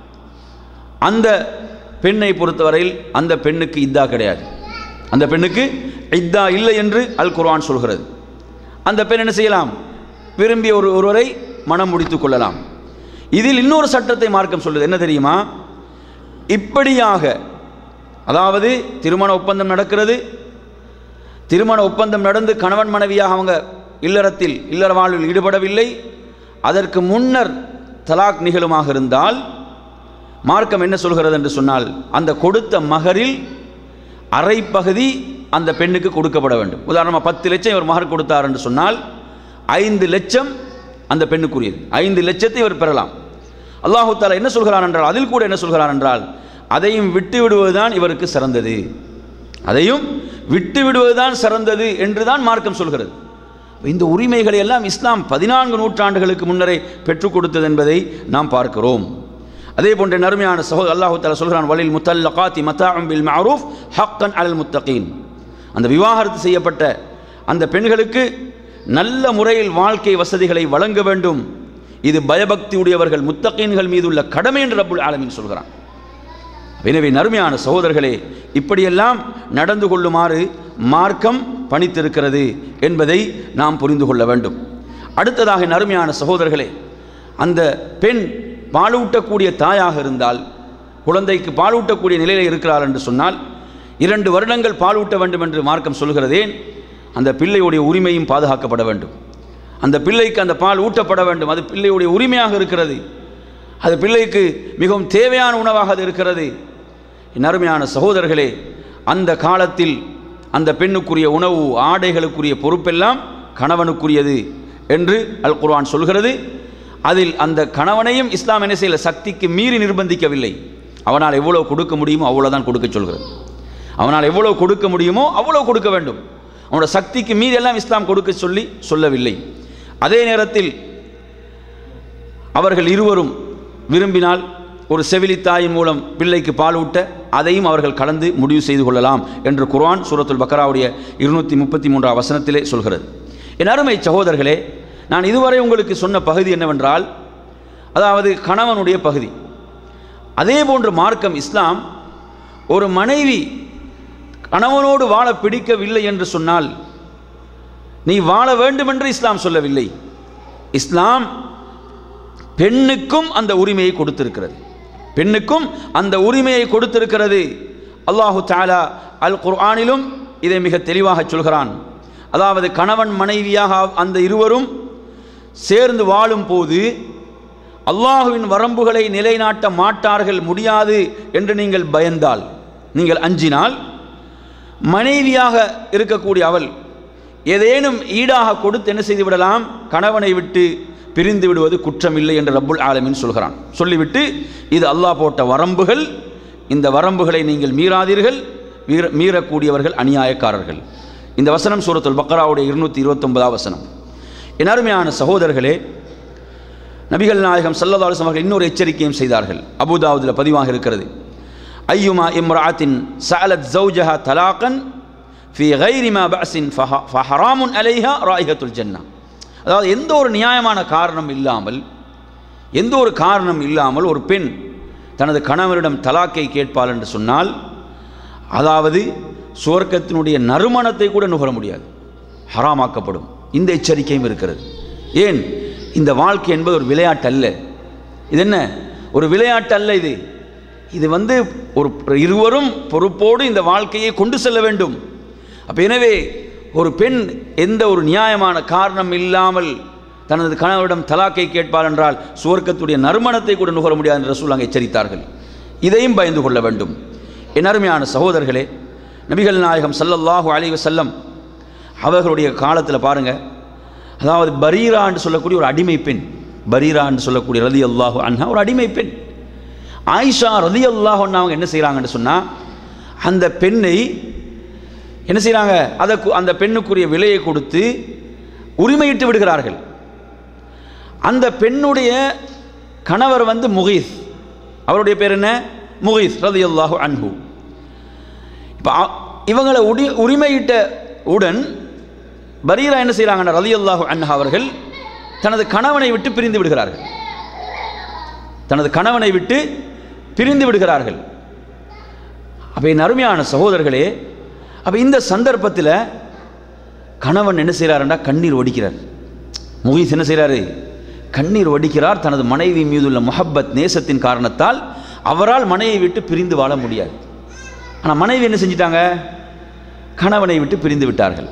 அந்த பெண்ணை பொறுத்தவரையில் அந்த பெண்ணுக்கு இத்தா கிடையாது அந்த பெண்ணுக்கு இத்தா இல்லை என்று அல் குர்ஆன் சொல்கிறது அந்த பெண் என்ன செய்யலாம் விரும்பிய ஒரு ஒருவரை மனம் முடித்து கொள்ளலாம் இதில் இன்னொரு சட்டத்தை மார்க்கம் சொல்லுது என்ன தெரியுமா இப்படியாக அதாவது திருமண ஒப்பந்தம் நடக்கிறது திருமண ஒப்பந்தம் நடந்து கணவன் மனைவியாக அவங்க இல்லறத்தில் இல்லற வாழ்வில் ஈடுபடவில்லை அதற்கு முன்னர் தலாக் நிகழுமாக இருந்தால் மார்க்கம் என்ன சொல்கிறது என்று சொன்னால் அந்த கொடுத்த மகரில் அரை பகுதி அந்த பெண்ணுக்கு கொடுக்கப்பட வேண்டும் உதாரணமாக பத்து லட்சம் இவர் மகர் கொடுத்தார் என்று சொன்னால் ஐந்து லட்சம் அந்த பெண்ணுக்குரியது ஐந்து லட்சத்தை இவர் பெறலாம் அல்லாஹு தாலா என்ன சொல்கிறான் என்றால் அதில் கூட என்ன சொல்கிறான் என்றால் அதையும் விட்டு விடுவதுதான் இவருக்கு சிறந்தது அதையும் விட்டு விடுவதுதான் சிறந்தது என்றுதான் மார்க்கம் சொல்கிறது இந்த உரிமைகளை எல்லாம் இஸ்லாம் பதினான்கு நூற்றாண்டுகளுக்கு முன்னரே பெற்றுக் கொடுத்தது என்பதை நாம் பார்க்கிறோம் அதே போன்ற நறுமையான சகோ அல்லாஹு தாலா சொல்கிறான் வலில் முத்தல்லகாத்தி மத்தாம் பில் மஅரூஃப் ஹக்கன் அலல் முத்தகீன் அந்த விவாகரத்து செய்யப்பட்ட அந்த பெண்களுக்கு நல்ல முறையில் வாழ்க்கை வசதிகளை வழங்க வேண்டும் இது பயபக்தி உடையவர்கள் முத்தகீன்கள் மீது உள்ள கடமை என்று ரப்புல் ஆலமீன் சொல்கிறான் எனவே நறுமையான சகோதரர்களே இப்படியெல்லாம் நடந்து கொள்ளுமாறு மார்க்கம் பணித்திருக்கிறது என்பதை நாம் புரிந்து கொள்ள வேண்டும் அடுத்ததாக நறுமையான சகோதரர்களே அந்த பெண் பாலூட்டக்கூடிய தாயாக இருந்தால் குழந்தைக்கு பாலூட்டக்கூடிய நிலையில் இருக்கிறார் என்று சொன்னால் இரண்டு வருடங்கள் பாலூட்ட வேண்டும் என்று மார்க்கம் சொல்கிறதேன் அந்த பிள்ளையுடைய உரிமையும் பாதுகாக்கப்பட வேண்டும் அந்த பிள்ளைக்கு அந்த பால் ஊட்டப்பட வேண்டும் அது பிள்ளையுடைய உரிமையாக இருக்கிறது அது பிள்ளைக்கு மிகவும் தேவையான உணவாக அது இருக்கிறது என் அருமையான சகோதரர்களே அந்த காலத்தில் அந்த பெண்ணுக்குரிய உணவு ஆடைகளுக்குரிய பொறுப்பெல்லாம் கணவனுக்குரியது என்று அல் குர்ஆன் சொல்கிறது அதில் அந்த கணவனையும் இஸ்லாம் என்ன செய்யல சக்திக்கு மீறி நிர்பந்திக்கவில்லை அவனால் எவ்வளோ கொடுக்க முடியுமோ அவ்வளோதான் கொடுக்க சொல்கிறது அவனால் எவ்வளோ கொடுக்க முடியுமோ அவ்வளோ கொடுக்க வேண்டும் அவனோட சக்திக்கு மீறி எல்லாம் இஸ்லாம் கொடுக்க சொல்லி சொல்லவில்லை அதே நேரத்தில் அவர்கள் இருவரும் விரும்பினால் ஒரு செவிலி தாயின் மூலம் பிள்ளைக்கு பால் ஊட்ட அதையும் அவர்கள் கலந்து முடிவு செய்து கொள்ளலாம் என்று குர்ஆன் சூரத்துல் பக்கராவுடைய இருநூற்றி முப்பத்தி மூன்றாம் வசனத்திலே சொல்கிறது என் அருமை சகோதரர்களே நான் இதுவரை உங்களுக்கு சொன்ன பகுதி என்னவென்றால் அதாவது கணவனுடைய பகுதி அதே போன்று மார்க்கம் இஸ்லாம் ஒரு மனைவி கணவனோடு வாழ பிடிக்கவில்லை என்று சொன்னால் நீ வாழ வேண்டும் என்று இஸ்லாம் சொல்லவில்லை இஸ்லாம் பெண்ணுக்கும் அந்த உரிமையை கொடுத்திருக்கிறது பெண்ணுக்கும் அந்த உரிமையை கொடுத்திருக்கிறது அல்லாஹு தாலா அல் குர்ஆனிலும் இதை மிக தெளிவாக சொல்கிறான் அதாவது கணவன் மனைவியாக அந்த இருவரும் சேர்ந்து வாழும் போது அல்லாஹுவின் வரம்புகளை நிலைநாட்ட மாட்டார்கள் முடியாது என்று நீங்கள் பயந்தால் நீங்கள் அஞ்சினால் மனைவியாக இருக்கக்கூடிய அவள் ஏதேனும் ஈடாக கொடுத்து என்ன செய்து விடலாம் கணவனை விட்டு பிரிந்து விடுவது குற்றமில்லை என்று ரப்புல் ஆலமீன் சொல்கிறான் சொல்லிவிட்டு இது அல்லாஹ் போட்ட வரம்புகள் இந்த வரம்புகளை நீங்கள் மீறாதீர்கள் மீற மீறக்கூடியவர்கள் அநியாயக்காரர்கள் இந்த வசனம் சூரத்துல் பக்ராவுடைய இருநூற்றி இருபத்தொன்பதாம் வசனம் என் அருமையான சகோதரர்களே நபிகள் நாயகம் சல்லல்லாஹு அலைஹி அவர்கள் இன்னொரு எச்சரிக்கையும் செய்தார்கள் அபுதாவுதில் பதிவாக இருக்கிறது ஐயுமா இம்ராத்தின் சஅலத் ஜௌஜஹா தலாகன் ஃபி கைரி மா பஅஸின் ஃபஹ- ஃபஹராமுன் அலைஹா ராயிஹத்துல் ஜன்னா அதாவது எந்த ஒரு நியாயமான காரணம் இல்லாமல் எந்த ஒரு காரணம் இல்லாமல் ஒரு பெண் தனது கணவரிடம் தலாக்கை கேட்பாள் என்று சொன்னால் அதாவது சுவர்க்கத்தினுடைய நறுமணத்தை கூட நுகர முடியாது ஹராமாக்கப்படும் இந்த எச்சரிக்கையும் இருக்கிறது ஏன் இந்த வாழ்க்கை என்பது ஒரு விளையாட்டு அல்ல இது என்ன ஒரு விளையாட்டு அல்ல இது இது வந்து ஒரு இருவரும் பொறுப்போடு இந்த வாழ்க்கையை கொண்டு செல்ல வேண்டும் அப்போ எனவே ஒரு பெண் எந்த ஒரு நியாயமான காரணம் இல்லாமல் தனது கணவரிடம் தலாக்கை கேட்பாள் என்றால் சுவர்க்கத்துடைய நறுமணத்தை கூட நுகர முடியாது என்று ரசூல் அங்கே எச்சரித்தார்கள் இதையும் பயந்து கொள்ள வேண்டும் என் அருமையான சகோதரர்களே நபிகள் நாயகம் ஸல்லல்லாஹு அலைஹி வஸல்லம் அவர்களுடைய காலத்தில் பாருங்க அதாவது பரீரா என்று சொல்லக்கூடிய ஒரு அடிமை பெண் பரீரா என்று சொல்லக்கூடிய ரதி அல்லாஹு அன்ஹா ஒரு அடிமை பெண் ஆயிஷா ரதி அல்லாஹ் அவங்க என்ன செய்கிறாங்கன்னு சொன்னால் அந்த பெண்ணை என்ன செய்கிறாங்க அதை கு- அந்த பெண்ணுக்குரிய விலையை கொடுத்து உரிமையிட்டு விடுகிறார்கள் அந்த பெண்ணுடைய கணவர் வந்து முகீஸ் அவருடைய பேர் என்ன முகீஸ் ரலியல்லாஹு அன்ஹு இப்போ இவங்களை உடி உரிமையிட்ட உடன் பரீரா என்ன செய்கிறாங்கன்னா ரலியல்லாஹு அன்ஹா அவர்கள் தனது கணவனை விட்டு பிரிந்து விடுகிறார்கள் தனது கணவனை விட்டு பிரிந்து விடுகிறார்கள் அப்போ என் அருமையான சகோதரர்களே அப்போ இந்த சந்தர்ப்பத்தில் கணவன் என்ன செய்கிறாருன்னா கண்ணீர் வடிக்கிறார் முகீஸ் என்ன செய்கிறாரு கண்ணீர் வடிக்கிறார் தனது மனைவி மீதுள்ள முஹப்பத் நேசத்தின் காரணத்தால் அவரால் மனைவியை விட்டு பிரிந்து வாழ முடியாது ஆனால் மனைவி என்ன செஞ்சிட்டாங்க கணவனை விட்டு பிரிந்து விட்டார்கள்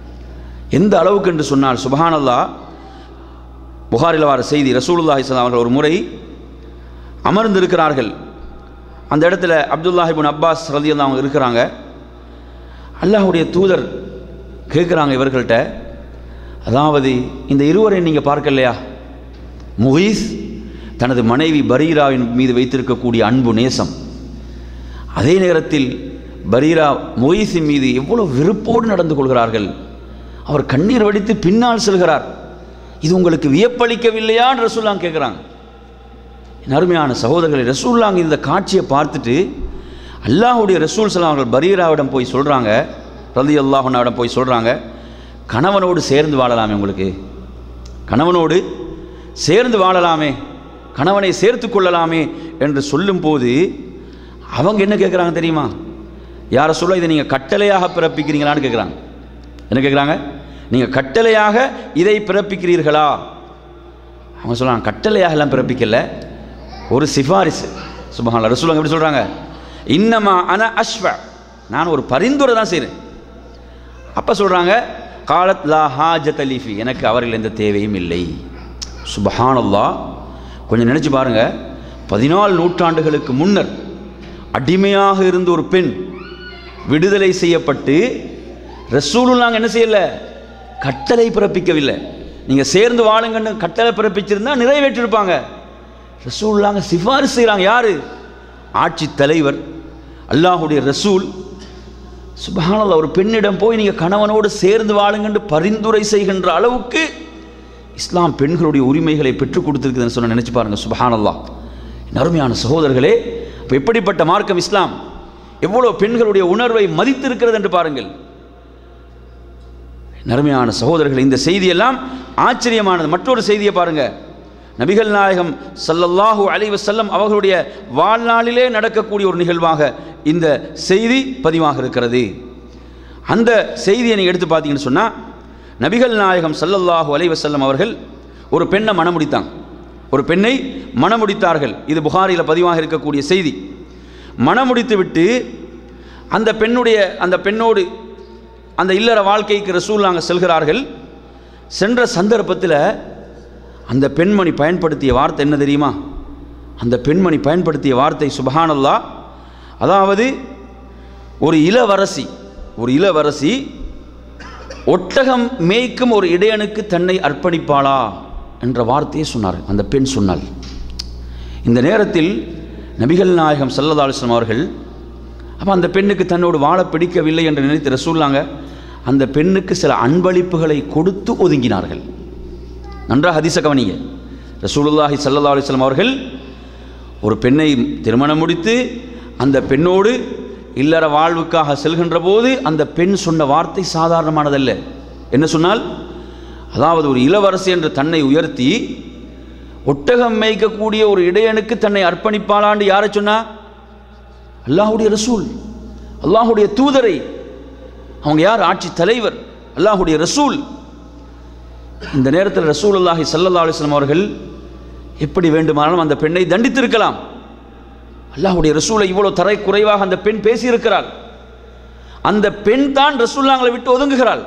எந்த அளவுக்கு என்று சொன்னால் சுபஹானல்லா புகாரில் வர செய்தி ரசூலுல்லாஹி ஸல்லல்லாஹு அவர்கள் ஒரு முறை அமர்ந்திருக்கிறார்கள் அந்த இடத்துல அப்துல்லாஹிபின் அப்பாஸ் ரலியல்லாஹு அவங்க இருக்கிறாங்க அல்லாஹ்வுடைய தூதர் கேட்குறாங்க இவர்கள்ட்ட அதாவது இந்த இருவரை நீங்கள் பார்க்கலையா முகீஸ் தனது மனைவி பரீராவின் மீது வைத்திருக்கக்கூடிய அன்பு நேசம் அதே நேரத்தில் பரீரா முகீஸின் மீது எவ்வளவு வெறுப்போடு நடந்து கொள்கிறார்கள் அவர் கண்ணீர் வடித்து பின்னால் செல்கிறார் இது உங்களுக்கு வியப்பளிக்கவில்லையா என்று ரசூல்லாம் கேட்குறாங்க என் அருமையான சகோதரர்களை ரசூல்லாங்க இந்த காட்சியை பார்த்துட்டு அல்லாஹ்வுடைய ரசூல் சலாம் அவர்கள் பரீராவிடம் போய் சொல்கிறாங்க ரலி அல்லாஹுனாவிடம் போய் சொல்கிறாங்க கணவனோடு சேர்ந்து வாழலாமே உங்களுக்கு கணவனோடு சேர்ந்து வாழலாமே கணவனை சேர்த்து கொள்ளலாமே என்று சொல்லும்போது அவங்க என்ன கேட்குறாங்க தெரியுமா யாரை சொல்ல இதை நீங்கள் கட்டளையாக பிறப்பிக்கிறீங்களான்னு கேட்குறாங்க என்ன கேட்குறாங்க நீங்கள் கட்டளையாக இதை பிறப்பிக்கிறீர்களா அவங்க சொல்கிறாங்க கட்டளையாக எல்லாம் பிறப்பிக்கல ஒரு சிபாரிசு சுபஹானல்லாஹ் ரசூலுங்க எப்படி சொல்கிறாங்க இன்னமா அன அஸ்வ நான் ஒரு பரிந்துரை தான் செய்கிறேன் அப்போ சொல்கிறாங்க காலத் லா ஹாஜத் அலிஃபி எனக்கு அவர்கள் எந்த தேவையும் இல்லை சுபஹானல்லாஹ் கொஞ்சம் நினச்சி பாருங்க பதினாலு நூற்றாண்டுகளுக்கு முன்னர் அடிமையாக இருந்த ஒரு பெண் விடுதலை செய்யப்பட்டு ரசூலுல்லாங்க என்ன செய்யலை கட்டளை பிறப்பிக்கவில்லை நீங்கள் சேர்ந்து வாழுங்கன்னு கட்டளை பிறப்பிச்சிருந்தா நிறைவேற்றிருப்பாங்க ரசூலுல்லாங்க சிபாரிசு செய்கிறாங்க யார் ஆட்சி தலைவர் அல்லாஹுடைய ரசூல் சுபஹானல்லாஹ் ஒரு பெண்ணிடம் போய் நீங்கள் கணவனோடு சேர்ந்து வாழுங்கன்னு பரிந்துரை செய்கின்ற அளவுக்கு இஸ்லாம் பெண்களுடைய உரிமைகளை பெற்றுக் கொடுத்துருக்குதுன்னு சொன்ன நினச்சி பாருங்கள் சுபஹானல்லாஹ் என் அருமையான சகோதரர்களே இப்போ எப்படிப்பட்ட மார்க்கம் இஸ்லாம் எவ்வளோ பெண்களுடைய உணர்வை மதித்திருக்கிறது என்று பாருங்கள் நறுமையான சகோதரர்கள் இந்த செய்தியெல்லாம் ஆச்சரியமானது மற்றொரு செய்தியை பாருங்க நபிகள் நாயகம் ஸல்லல்லாஹு அலைஹி வஸல்லம் அவர்களுடைய வாழ்நாளிலே நடக்கக்கூடிய ஒரு நிகழ்வாக இந்த செய்தி பதிவாக இருக்கிறது அந்த செய்தியை நீங்கள் எடுத்து பார்த்தீங்கன்னு சொன்னால் நபிகள் நாயகம் ஸல்லல்லாஹு அலைஹி வஸல்லம் அவர்கள் ஒரு பெண்ணை மணமுடித்தாங்க ஒரு பெண்ணை மணமுடித்தார்கள் இது புகாரியில் பதிவாக இருக்கக்கூடிய செய்தி மணமுடித்து விட்டு அந்த பெண்ணுடைய அந்த பெண்ணோடு அந்த இல்லற வாழ்க்கைக்கு ரசூல் நாங்கள் செல்கிறார்கள் சென்ற சந்தர்ப்பத்தில் அந்த பெண்மணி பயன்படுத்திய வார்த்தை என்ன தெரியுமா அந்த பெண்மணி பயன்படுத்திய வார்த்தை சுபஹானல்லா அதாவது ஒரு இளவரசி ஒரு இளவரசி ஒட்டகம் மேய்க்கும் ஒரு இடையனுக்கு தன்னை அர்ப்பணிப்பாளா என்ற வார்த்தையை சொன்னார் அந்த பெண் சொன்னாள் இந்த நேரத்தில் நபிகள் நாயகம் சல்லல்லா அலுவலம் அவர்கள் அப்போ அந்த பெண்ணுக்கு தன்னோடு வாழ பிடிக்கவில்லை என்று நினைத்து ரசூல்லாங்க அந்த பெண்ணுக்கு சில அன்பளிப்புகளை கொடுத்து ஒதுங்கினார்கள் நன்றாக ஹதீஸ கவனிங்க ரசூலுல்லாஹி சல்லல்லா அலுவலம் அவர்கள் ஒரு பெண்ணை திருமணம் முடித்து அந்த பெண்ணோடு இல்லற வாழ்வுக்காக செல்கின்ற போது அந்த பெண் சொன்ன வார்த்தை சாதாரணமானதல்ல என்ன சொன்னால் அதாவது ஒரு இளவரசி என்று தன்னை உயர்த்தி ஒட்டகம் மேய்க்கக்கூடிய ஒரு இடையனுக்கு தன்னை அர்ப்பணிப்பாளாண்டு யாரை சொன்னா அல்லாஹுடைய ரசூல் அல்லாஹுடைய தூதரை அவங்க யார் ஆட்சி தலைவர் அல்லாஹுடைய ரசூல் இந்த நேரத்தில் ரசூல் அல்லாஹி சல்லல்லா அலிஸ்லாம் அவர்கள் எப்படி வேண்டுமானாலும் அந்த பெண்ணை தண்டித்திருக்கலாம் அல்லாஹுடைய ரசூலை இவ்வளோ தரை குறைவாக அந்த பெண் பேசியிருக்கிறாள் அந்த பெண் தான் ரசூல்லாங்களை விட்டு ஒதுங்குகிறாள்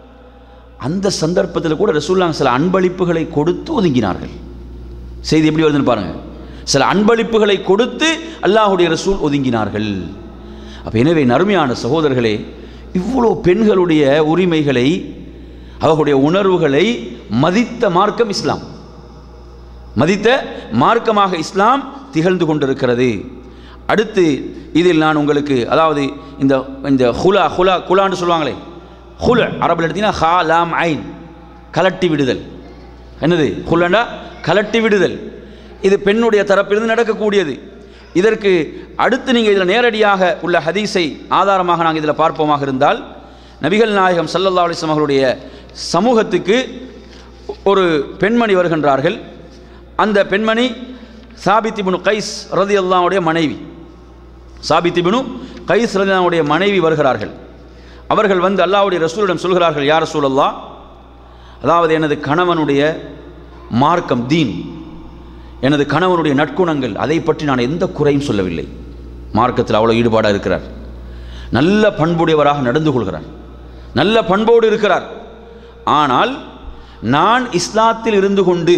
அந்த சந்தர்ப்பத்தில் கூட ரசூல்லாங்க சில அன்பளிப்புகளை கொடுத்து ஒதுங்கினார்கள் செய்தி எப்படி வருதுன்னு பாருங்க சில அன்பளிப்புகளை கொடுத்து அல்லாஹுடைய ரசூல் ஒதுங்கினார்கள் அப்போ எனவே நறுமையான சகோதரர்களே இவ்வளோ பெண்களுடைய உரிமைகளை அவர்களுடைய உணர்வுகளை மதித்த மார்க்கம் இஸ்லாம் மதித்த மார்க்கமாக இஸ்லாம் திகழ்ந்து கொண்டிருக்கிறது அடுத்து இதில் நான் உங்களுக்கு அதாவது இந்த இந்த ஹுலா ஹுலா குலான்னு சொல்லுவாங்களே ஹுல அரபில் எடுத்தீங்கன்னா ஹா லாம் ஐன் கலட்டி விடுதல் என்னது ஹுலண்டா கலட்டி விடுதல் இது பெண்ணுடைய தரப்பிலிருந்து நடக்கக்கூடியது இதற்கு அடுத்து நீங்கள் இதில் நேரடியாக உள்ள ஹதீஸை ஆதாரமாக நாங்கள் இதில் பார்ப்போமாக இருந்தால் நபிகள் நாயகம் சல்லல்லா அலிஸ்லாம் அவர்களுடைய சமூகத்துக்கு ஒரு பெண்மணி வருகின்றார்கள் அந்த பெண்மணி சாபித்திபுனு கைஸ் ரதி அல்லாவுடைய மனைவி சாபித்திபுனு கைஸ் ரதியாவுடைய மனைவி வருகிறார்கள் அவர்கள் வந்து அல்லாவுடைய ரசூலிடம் சொல்கிறார்கள் யார் ரசூலல்லா அதாவது எனது கணவனுடைய மார்க்கம் தீன் எனது கணவனுடைய நற்குணங்கள் அதை பற்றி நான் எந்த குறையும் சொல்லவில்லை மார்க்கத்தில் அவ்வளோ ஈடுபாடாக இருக்கிறார் நல்ல பண்புடையவராக நடந்து கொள்கிறார் நல்ல பண்போடு இருக்கிறார் ஆனால் நான் இஸ்லாத்தில் இருந்து கொண்டு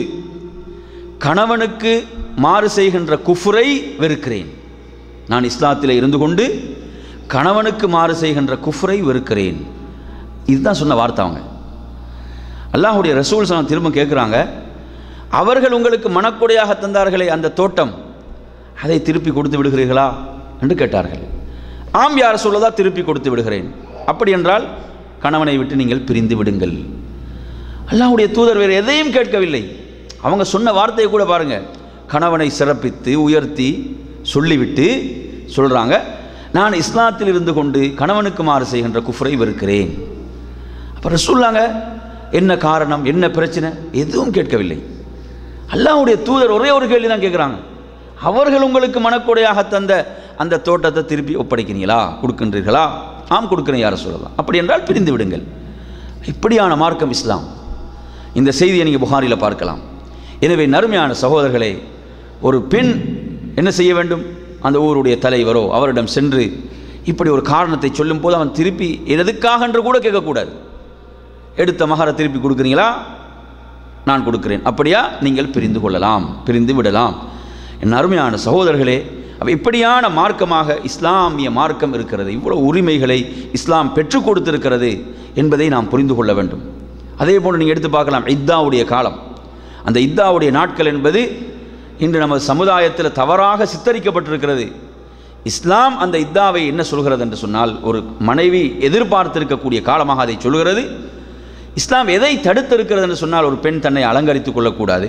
கணவனுக்கு மாறு செய்கின்ற குஃபுரை வெறுக்கிறேன் நான் இஸ்லாத்தில் இருந்து கொண்டு கணவனுக்கு மாறு செய்கின்ற குஃபுரை வெறுக்கிறேன் இதுதான் சொன்ன வார்த்தை அவங்க அல்லாஹுடைய ரசூல் சலாம் திரும்ப கேட்குறாங்க அவர்கள் உங்களுக்கு மனக்குடையாக தந்தார்களே அந்த தோட்டம் அதை திருப்பி கொடுத்து விடுகிறீர்களா என்று கேட்டார்கள் ஆம் யார் சொல்லதா திருப்பி கொடுத்து விடுகிறேன் அப்படி என்றால் கணவனை விட்டு நீங்கள் பிரிந்து விடுங்கள் அல்லாஹ்வுடைய தூதர் வேறு எதையும் கேட்கவில்லை அவங்க சொன்ன வார்த்தையை கூட பாருங்க கணவனை சிறப்பித்து உயர்த்தி சொல்லிவிட்டு சொல்கிறாங்க நான் இஸ்லாத்தில் இருந்து கொண்டு கணவனுக்கு மாறு செய்கின்ற குஃப்ரை வெறுக்கிறேன் அப்புறம் சொல்லாங்க என்ன காரணம் என்ன பிரச்சனை எதுவும் கேட்கவில்லை அல்லாஹ்வுடைய தூதர் ஒரே ஒரு கேள்வி தான் கேட்குறாங்க அவர்கள் உங்களுக்கு மனக்குடையாக தந்த அந்த தோட்டத்தை திருப்பி ஒப்படைக்கிறீங்களா கொடுக்கின்றீர்களா ஆம் கொடுக்குறேன் யாரை சொல்லலாம் அப்படி என்றால் பிரிந்து விடுங்கள் இப்படியான மார்க்கம் இஸ்லாம் இந்த செய்தியை நீங்கள் புகாரில் பார்க்கலாம் எனவே நறுமையான சகோதரர்களே ஒரு பெண் என்ன செய்ய வேண்டும் அந்த ஊருடைய தலைவரோ அவரிடம் சென்று இப்படி ஒரு காரணத்தை சொல்லும் போது அவன் திருப்பி எதுக்காக என்று கூட கேட்கக்கூடாது எடுத்த மகரை திருப்பி கொடுக்குறீங்களா நான் கொடுக்கிறேன் அப்படியா நீங்கள் பிரிந்து கொள்ளலாம் பிரிந்து விடலாம் என் அருமையான சகோதரர்களே அப்ப இப்படியான மார்க்கமாக இஸ்லாமிய மார்க்கம் இருக்கிறது இவ்வளவு உரிமைகளை இஸ்லாம் பெற்றுக் கொடுத்திருக்கிறது என்பதை நாம் புரிந்து கொள்ள வேண்டும் அதே போன்று நீங்கள் எடுத்து பார்க்கலாம் இத்தாவுடைய காலம் அந்த இத்தாவுடைய நாட்கள் என்பது இன்று நமது சமுதாயத்தில் தவறாக சித்தரிக்கப்பட்டிருக்கிறது இஸ்லாம் அந்த இத்தாவை என்ன சொல்கிறது என்று சொன்னால் ஒரு மனைவி எதிர்பார்த்திருக்கக்கூடிய காலமாக அதை சொல்கிறது இஸ்லாம் எதை தடுத்திருக்கிறது என்று சொன்னால் ஒரு பெண் தன்னை அலங்கரித்துக் கொள்ளக்கூடாது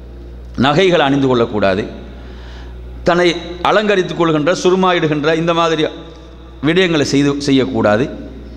நகைகள் அணிந்து கொள்ளக்கூடாது தன்னை அலங்கரித்துக் கொள்கின்ற சுருமாயிடுகின்ற இந்த மாதிரி விடயங்களை செய்து செய்யக்கூடாது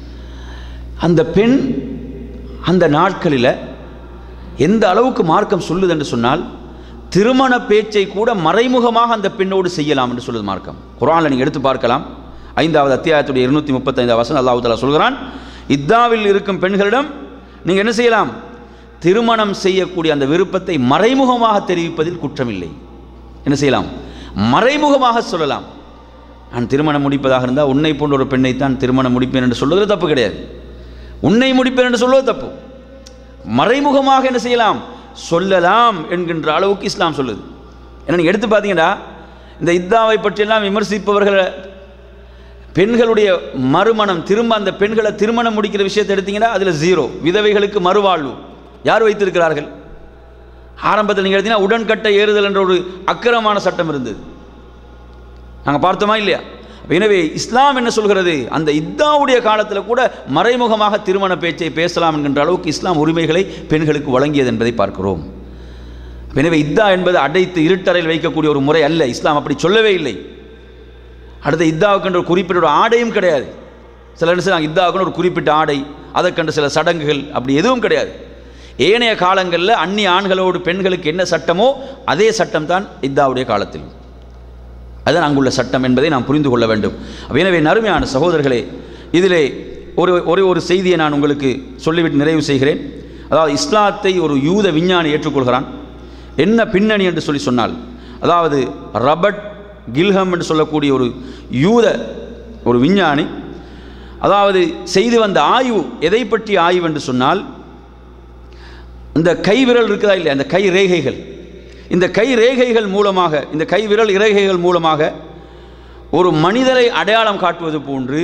அந்த பெண் அந்த நாட்களில் எந்த அளவுக்கு மார்க்கம் சொல்லுது என்று சொன்னால் திருமண பேச்சை கூட மறைமுகமாக அந்த பெண்ணோடு செய்யலாம் என்று சொல்லுது மார்க்கம் குரானில் நீங்கள் எடுத்து பார்க்கலாம் ஐந்தாவது அத்தியாயத்துடைய இருநூற்றி முப்பத்தைந்தாவது வசனம் அல்லாஹ் தஆலா சொல்கிறான் இத்தாவில் இருக்கும் பெண்களிடம் நீங்கள் என்ன செய்யலாம் திருமணம் செய்யக்கூடிய அந்த விருப்பத்தை மறைமுகமாக தெரிவிப்பதில் குற்றமில்லை என்ன செய்யலாம் மறைமுகமாக சொல்லலாம் நான் திருமணம் முடிப்பதாக இருந்தால் உன்னை போன்ற ஒரு பெண்ணைத்தான் திருமணம் முடிப்பேன் என்று சொல்வது தப்பு கிடையாது உன்னை முடிப்பேன் என்று சொல்வது தப்பு மறைமுகமாக என்ன செய்யலாம் சொல்லலாம் என்கின்ற அளவுக்கு இஸ்லாம் சொல்லுது ஏன்னா நீங்கள் எடுத்து பார்த்தீங்கன்னா இந்த இத்தாவை பற்றியெல்லாம் விமர்சிப்பவர்கள் பெண்களுடைய மறுமணம் திரும்ப அந்த பெண்களை திருமணம் முடிக்கிற விஷயத்தை எடுத்தீங்கன்னா அதில் ஜீரோ விதவைகளுக்கு மறுவாழ்வு யார் வைத்திருக்கிறார்கள் ஆரம்பத்தில் நீங்கள் எடுத்தீங்கன்னா உடன்கட்டை ஏறுதல் என்ற ஒரு அக்கிரமான சட்டம் இருந்தது நாங்கள் பார்த்தோமா இல்லையா எனவே இஸ்லாம் என்ன சொல்கிறது அந்த இத்தாவுடைய காலத்தில் கூட மறைமுகமாக திருமண பேச்சை பேசலாம் என்கின்ற அளவுக்கு இஸ்லாம் உரிமைகளை பெண்களுக்கு வழங்கியது என்பதை பார்க்கிறோம் எனவே இத்தா என்பது அடைத்து இருட்டறையில் வைக்கக்கூடிய ஒரு முறை அல்ல இஸ்லாம் அப்படி சொல்லவே இல்லை அடுத்த இத்தாவுக்கென்ற ஒரு குறிப்பிட்ட ஒரு ஆடையும் கிடையாது சில என்ன செய்றாங்க இத்தாவுக்குன்னு ஒரு குறிப்பிட்ட ஆடை அதற்கென்று சில சடங்குகள் அப்படி எதுவும் கிடையாது ஏனைய காலங்களில் அந்நிய ஆண்களோடு பெண்களுக்கு என்ன சட்டமோ அதே சட்டம் தான் இத்தாவுடைய காலத்தில் அதுதான் அங்குள்ள சட்டம் என்பதை நாம் புரிந்து கொள்ள வேண்டும் எனவே நறுமையான சகோதரர்களே இதிலே ஒரு ஒரே ஒரு செய்தியை நான் உங்களுக்கு சொல்லிவிட்டு நிறைவு செய்கிறேன் அதாவது இஸ்லாத்தை ஒரு யூத விஞ்ஞானி ஏற்றுக்கொள்கிறான் என்ன பின்னணி என்று சொல்லி சொன்னால் அதாவது ரபர்ட் கில்ஹம் என்று சொல்லக்கூடிய ஒரு யூத ஒரு விஞ்ஞானி அதாவது செய்து வந்த ஆய்வு எதை பற்றிய ஆய்வு என்று சொன்னால் இந்த கை விரல் இருக்குதா இல்லையா அந்த கை ரேகைகள் இந்த கை ரேகைகள் மூலமாக இந்த கை விரல் இறகைகள் மூலமாக ஒரு மனிதரை அடையாளம் காட்டுவது போன்று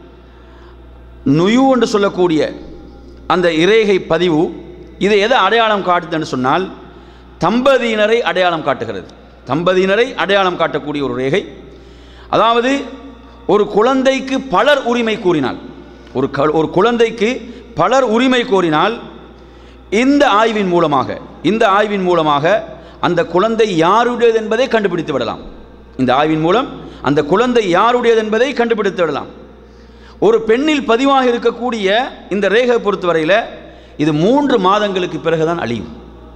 நுயு என்று சொல்லக்கூடிய அந்த இறேகை பதிவு இது எதை அடையாளம் காட்டுதுன்னு சொன்னால் தம்பதியினரை அடையாளம் காட்டுகிறது தம்பதியினரை அடையாளம் காட்டக்கூடிய ஒரு ரேகை அதாவது ஒரு குழந்தைக்கு பலர் உரிமை கூறினால் ஒரு க ஒரு குழந்தைக்கு பலர் உரிமை கோரினால் இந்த ஆய்வின் மூலமாக இந்த ஆய்வின் மூலமாக அந்த குழந்தை யாருடையது என்பதை கண்டுபிடித்து விடலாம் இந்த ஆய்வின் மூலம் அந்த குழந்தை யாருடையது என்பதை கண்டுபிடித்து விடலாம் ஒரு பெண்ணில் பதிவாக இருக்கக்கூடிய இந்த ரேகை பொறுத்தவரையில் இது மூன்று மாதங்களுக்கு பிறகுதான் அழியும்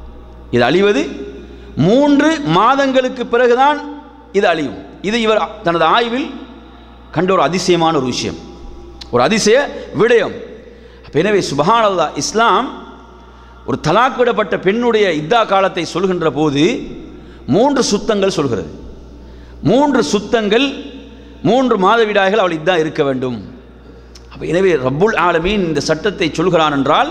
இது அழிவது மூன்று மாதங்களுக்கு பிறகுதான் இது அழியும் இது இவர் தனது ஆய்வில் கண்ட ஒரு அதிசயமான ஒரு விஷயம் ஒரு அதிசய விடயம் அப்ப எனவே சுபஹானல்லா இஸ்லாம் ஒரு தலாக் விடப்பட்ட பெண்ணுடைய இத்தா காலத்தை சொல்கின்ற போது மூன்று சுத்தங்கள் சொல்கிறது மூன்று சுத்தங்கள் மூன்று மாதவிடாய்கள் அவள் இதான் இருக்க வேண்டும் அப்போ எனவே ரப்புல் ஆலமீன் இந்த சட்டத்தை சொல்கிறான் என்றால்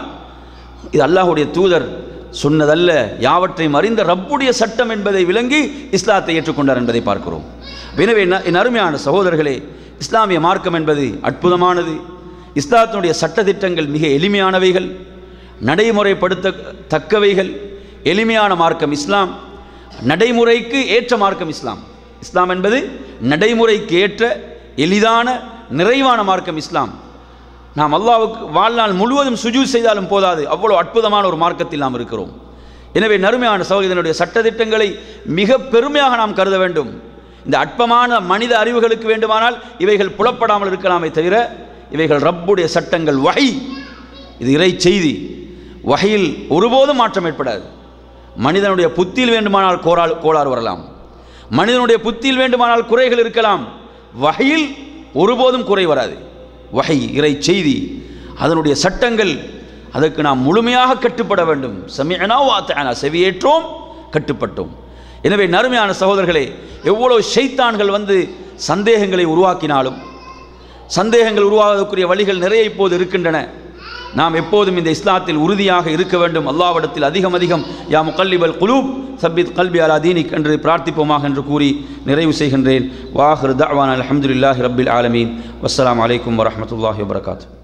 இது அல்லாஹுடைய தூதர் சொன்னதல்ல யாவற்றையும் அறிந்த ரப்புடைய சட்டம் என்பதை விளங்கி இஸ்லாத்தை ஏற்றுக்கொண்டார் என்பதை பார்க்கிறோம் எனவே ந- என் அருமையான சகோதரர்களே இஸ்லாமிய மார்க்கம் என்பது அற்புதமானது இஸ்லாத்தினுடைய சட்டதிட்டங்கள் மிக எளிமையானவைகள் நடைமுறைப்படுத்த தக்கவைகள் எளிமையான மார்க்கம் இஸ்லாம் நடைமுறைக்கு ஏற்ற மார்க்கம் இஸ்லாம் இஸ்லாம் என்பது நடைமுறைக்கு ஏற்ற எளிதான நிறைவான மார்க்கம் இஸ்லாம் நாம் அல்லாஹ்வுக்கு வாழ்நாள் முழுவதும் சுஜூத் செய்தாலும் போதாது அவ்வளோ அற்புதமான ஒரு மார்க்கத்தில் நாம் இருக்கிறோம் எனவே நறுமையான சகோதரனுடைய சட்டதிட்டங்களை மிக பெருமையாக நாம் கருத வேண்டும் இந்த அற்பமான மனித அறிவுகளுக்கு வேண்டுமானால் இவைகள் புலப்படாமல் இருக்கலாமே தவிர இவைகள் ரப்புடைய சட்டங்கள் வகை இது இறை செய்தி வகையில் ஒருபோதும் மாற்றம் ஏற்படாது மனிதனுடைய புத்தியில் வேண்டுமானால் கோரால் கோளாறு வரலாம் மனிதனுடைய புத்தியில் வேண்டுமானால் குறைகள் இருக்கலாம் வகையில் ஒருபோதும் குறை வராது வகை இறை செய்தி அதனுடைய சட்டங்கள் அதற்கு நாம் முழுமையாக கட்டுப்பட வேண்டும் சமயனா வாத்தனா செவியேற்றோம் கட்டுப்பட்டோம் எனவே நறுமையான சகோதரர்களே எவ்வளவு ஷைத்தான்கள் வந்து சந்தேகங்களை உருவாக்கினாலும் சந்தேகங்கள் உருவாகக்கூடிய வழிகள் நிறைய இப்போது இருக்கின்றன நாம் எப்போதும் இந்த இஸ்லாத்தில் உறுதியாக இருக்க வேண்டும் அல்லாவிடத்தில் அதிகம் அதிகம் யா முகல்லிபல் குலூப் சப்பித் கல்பி அலா தீனிக் என்று பிரார்த்திப்போமாக என்று கூறி நிறைவு செய்கின்றேன் வாஹர் தவான் அலமதுல்லாஹி ரப்பில் ஆலமீன் வஸ்ஸலாமு அலைக்கும் வரஹ்மத்துல்லாஹி வபரகாத்துஹு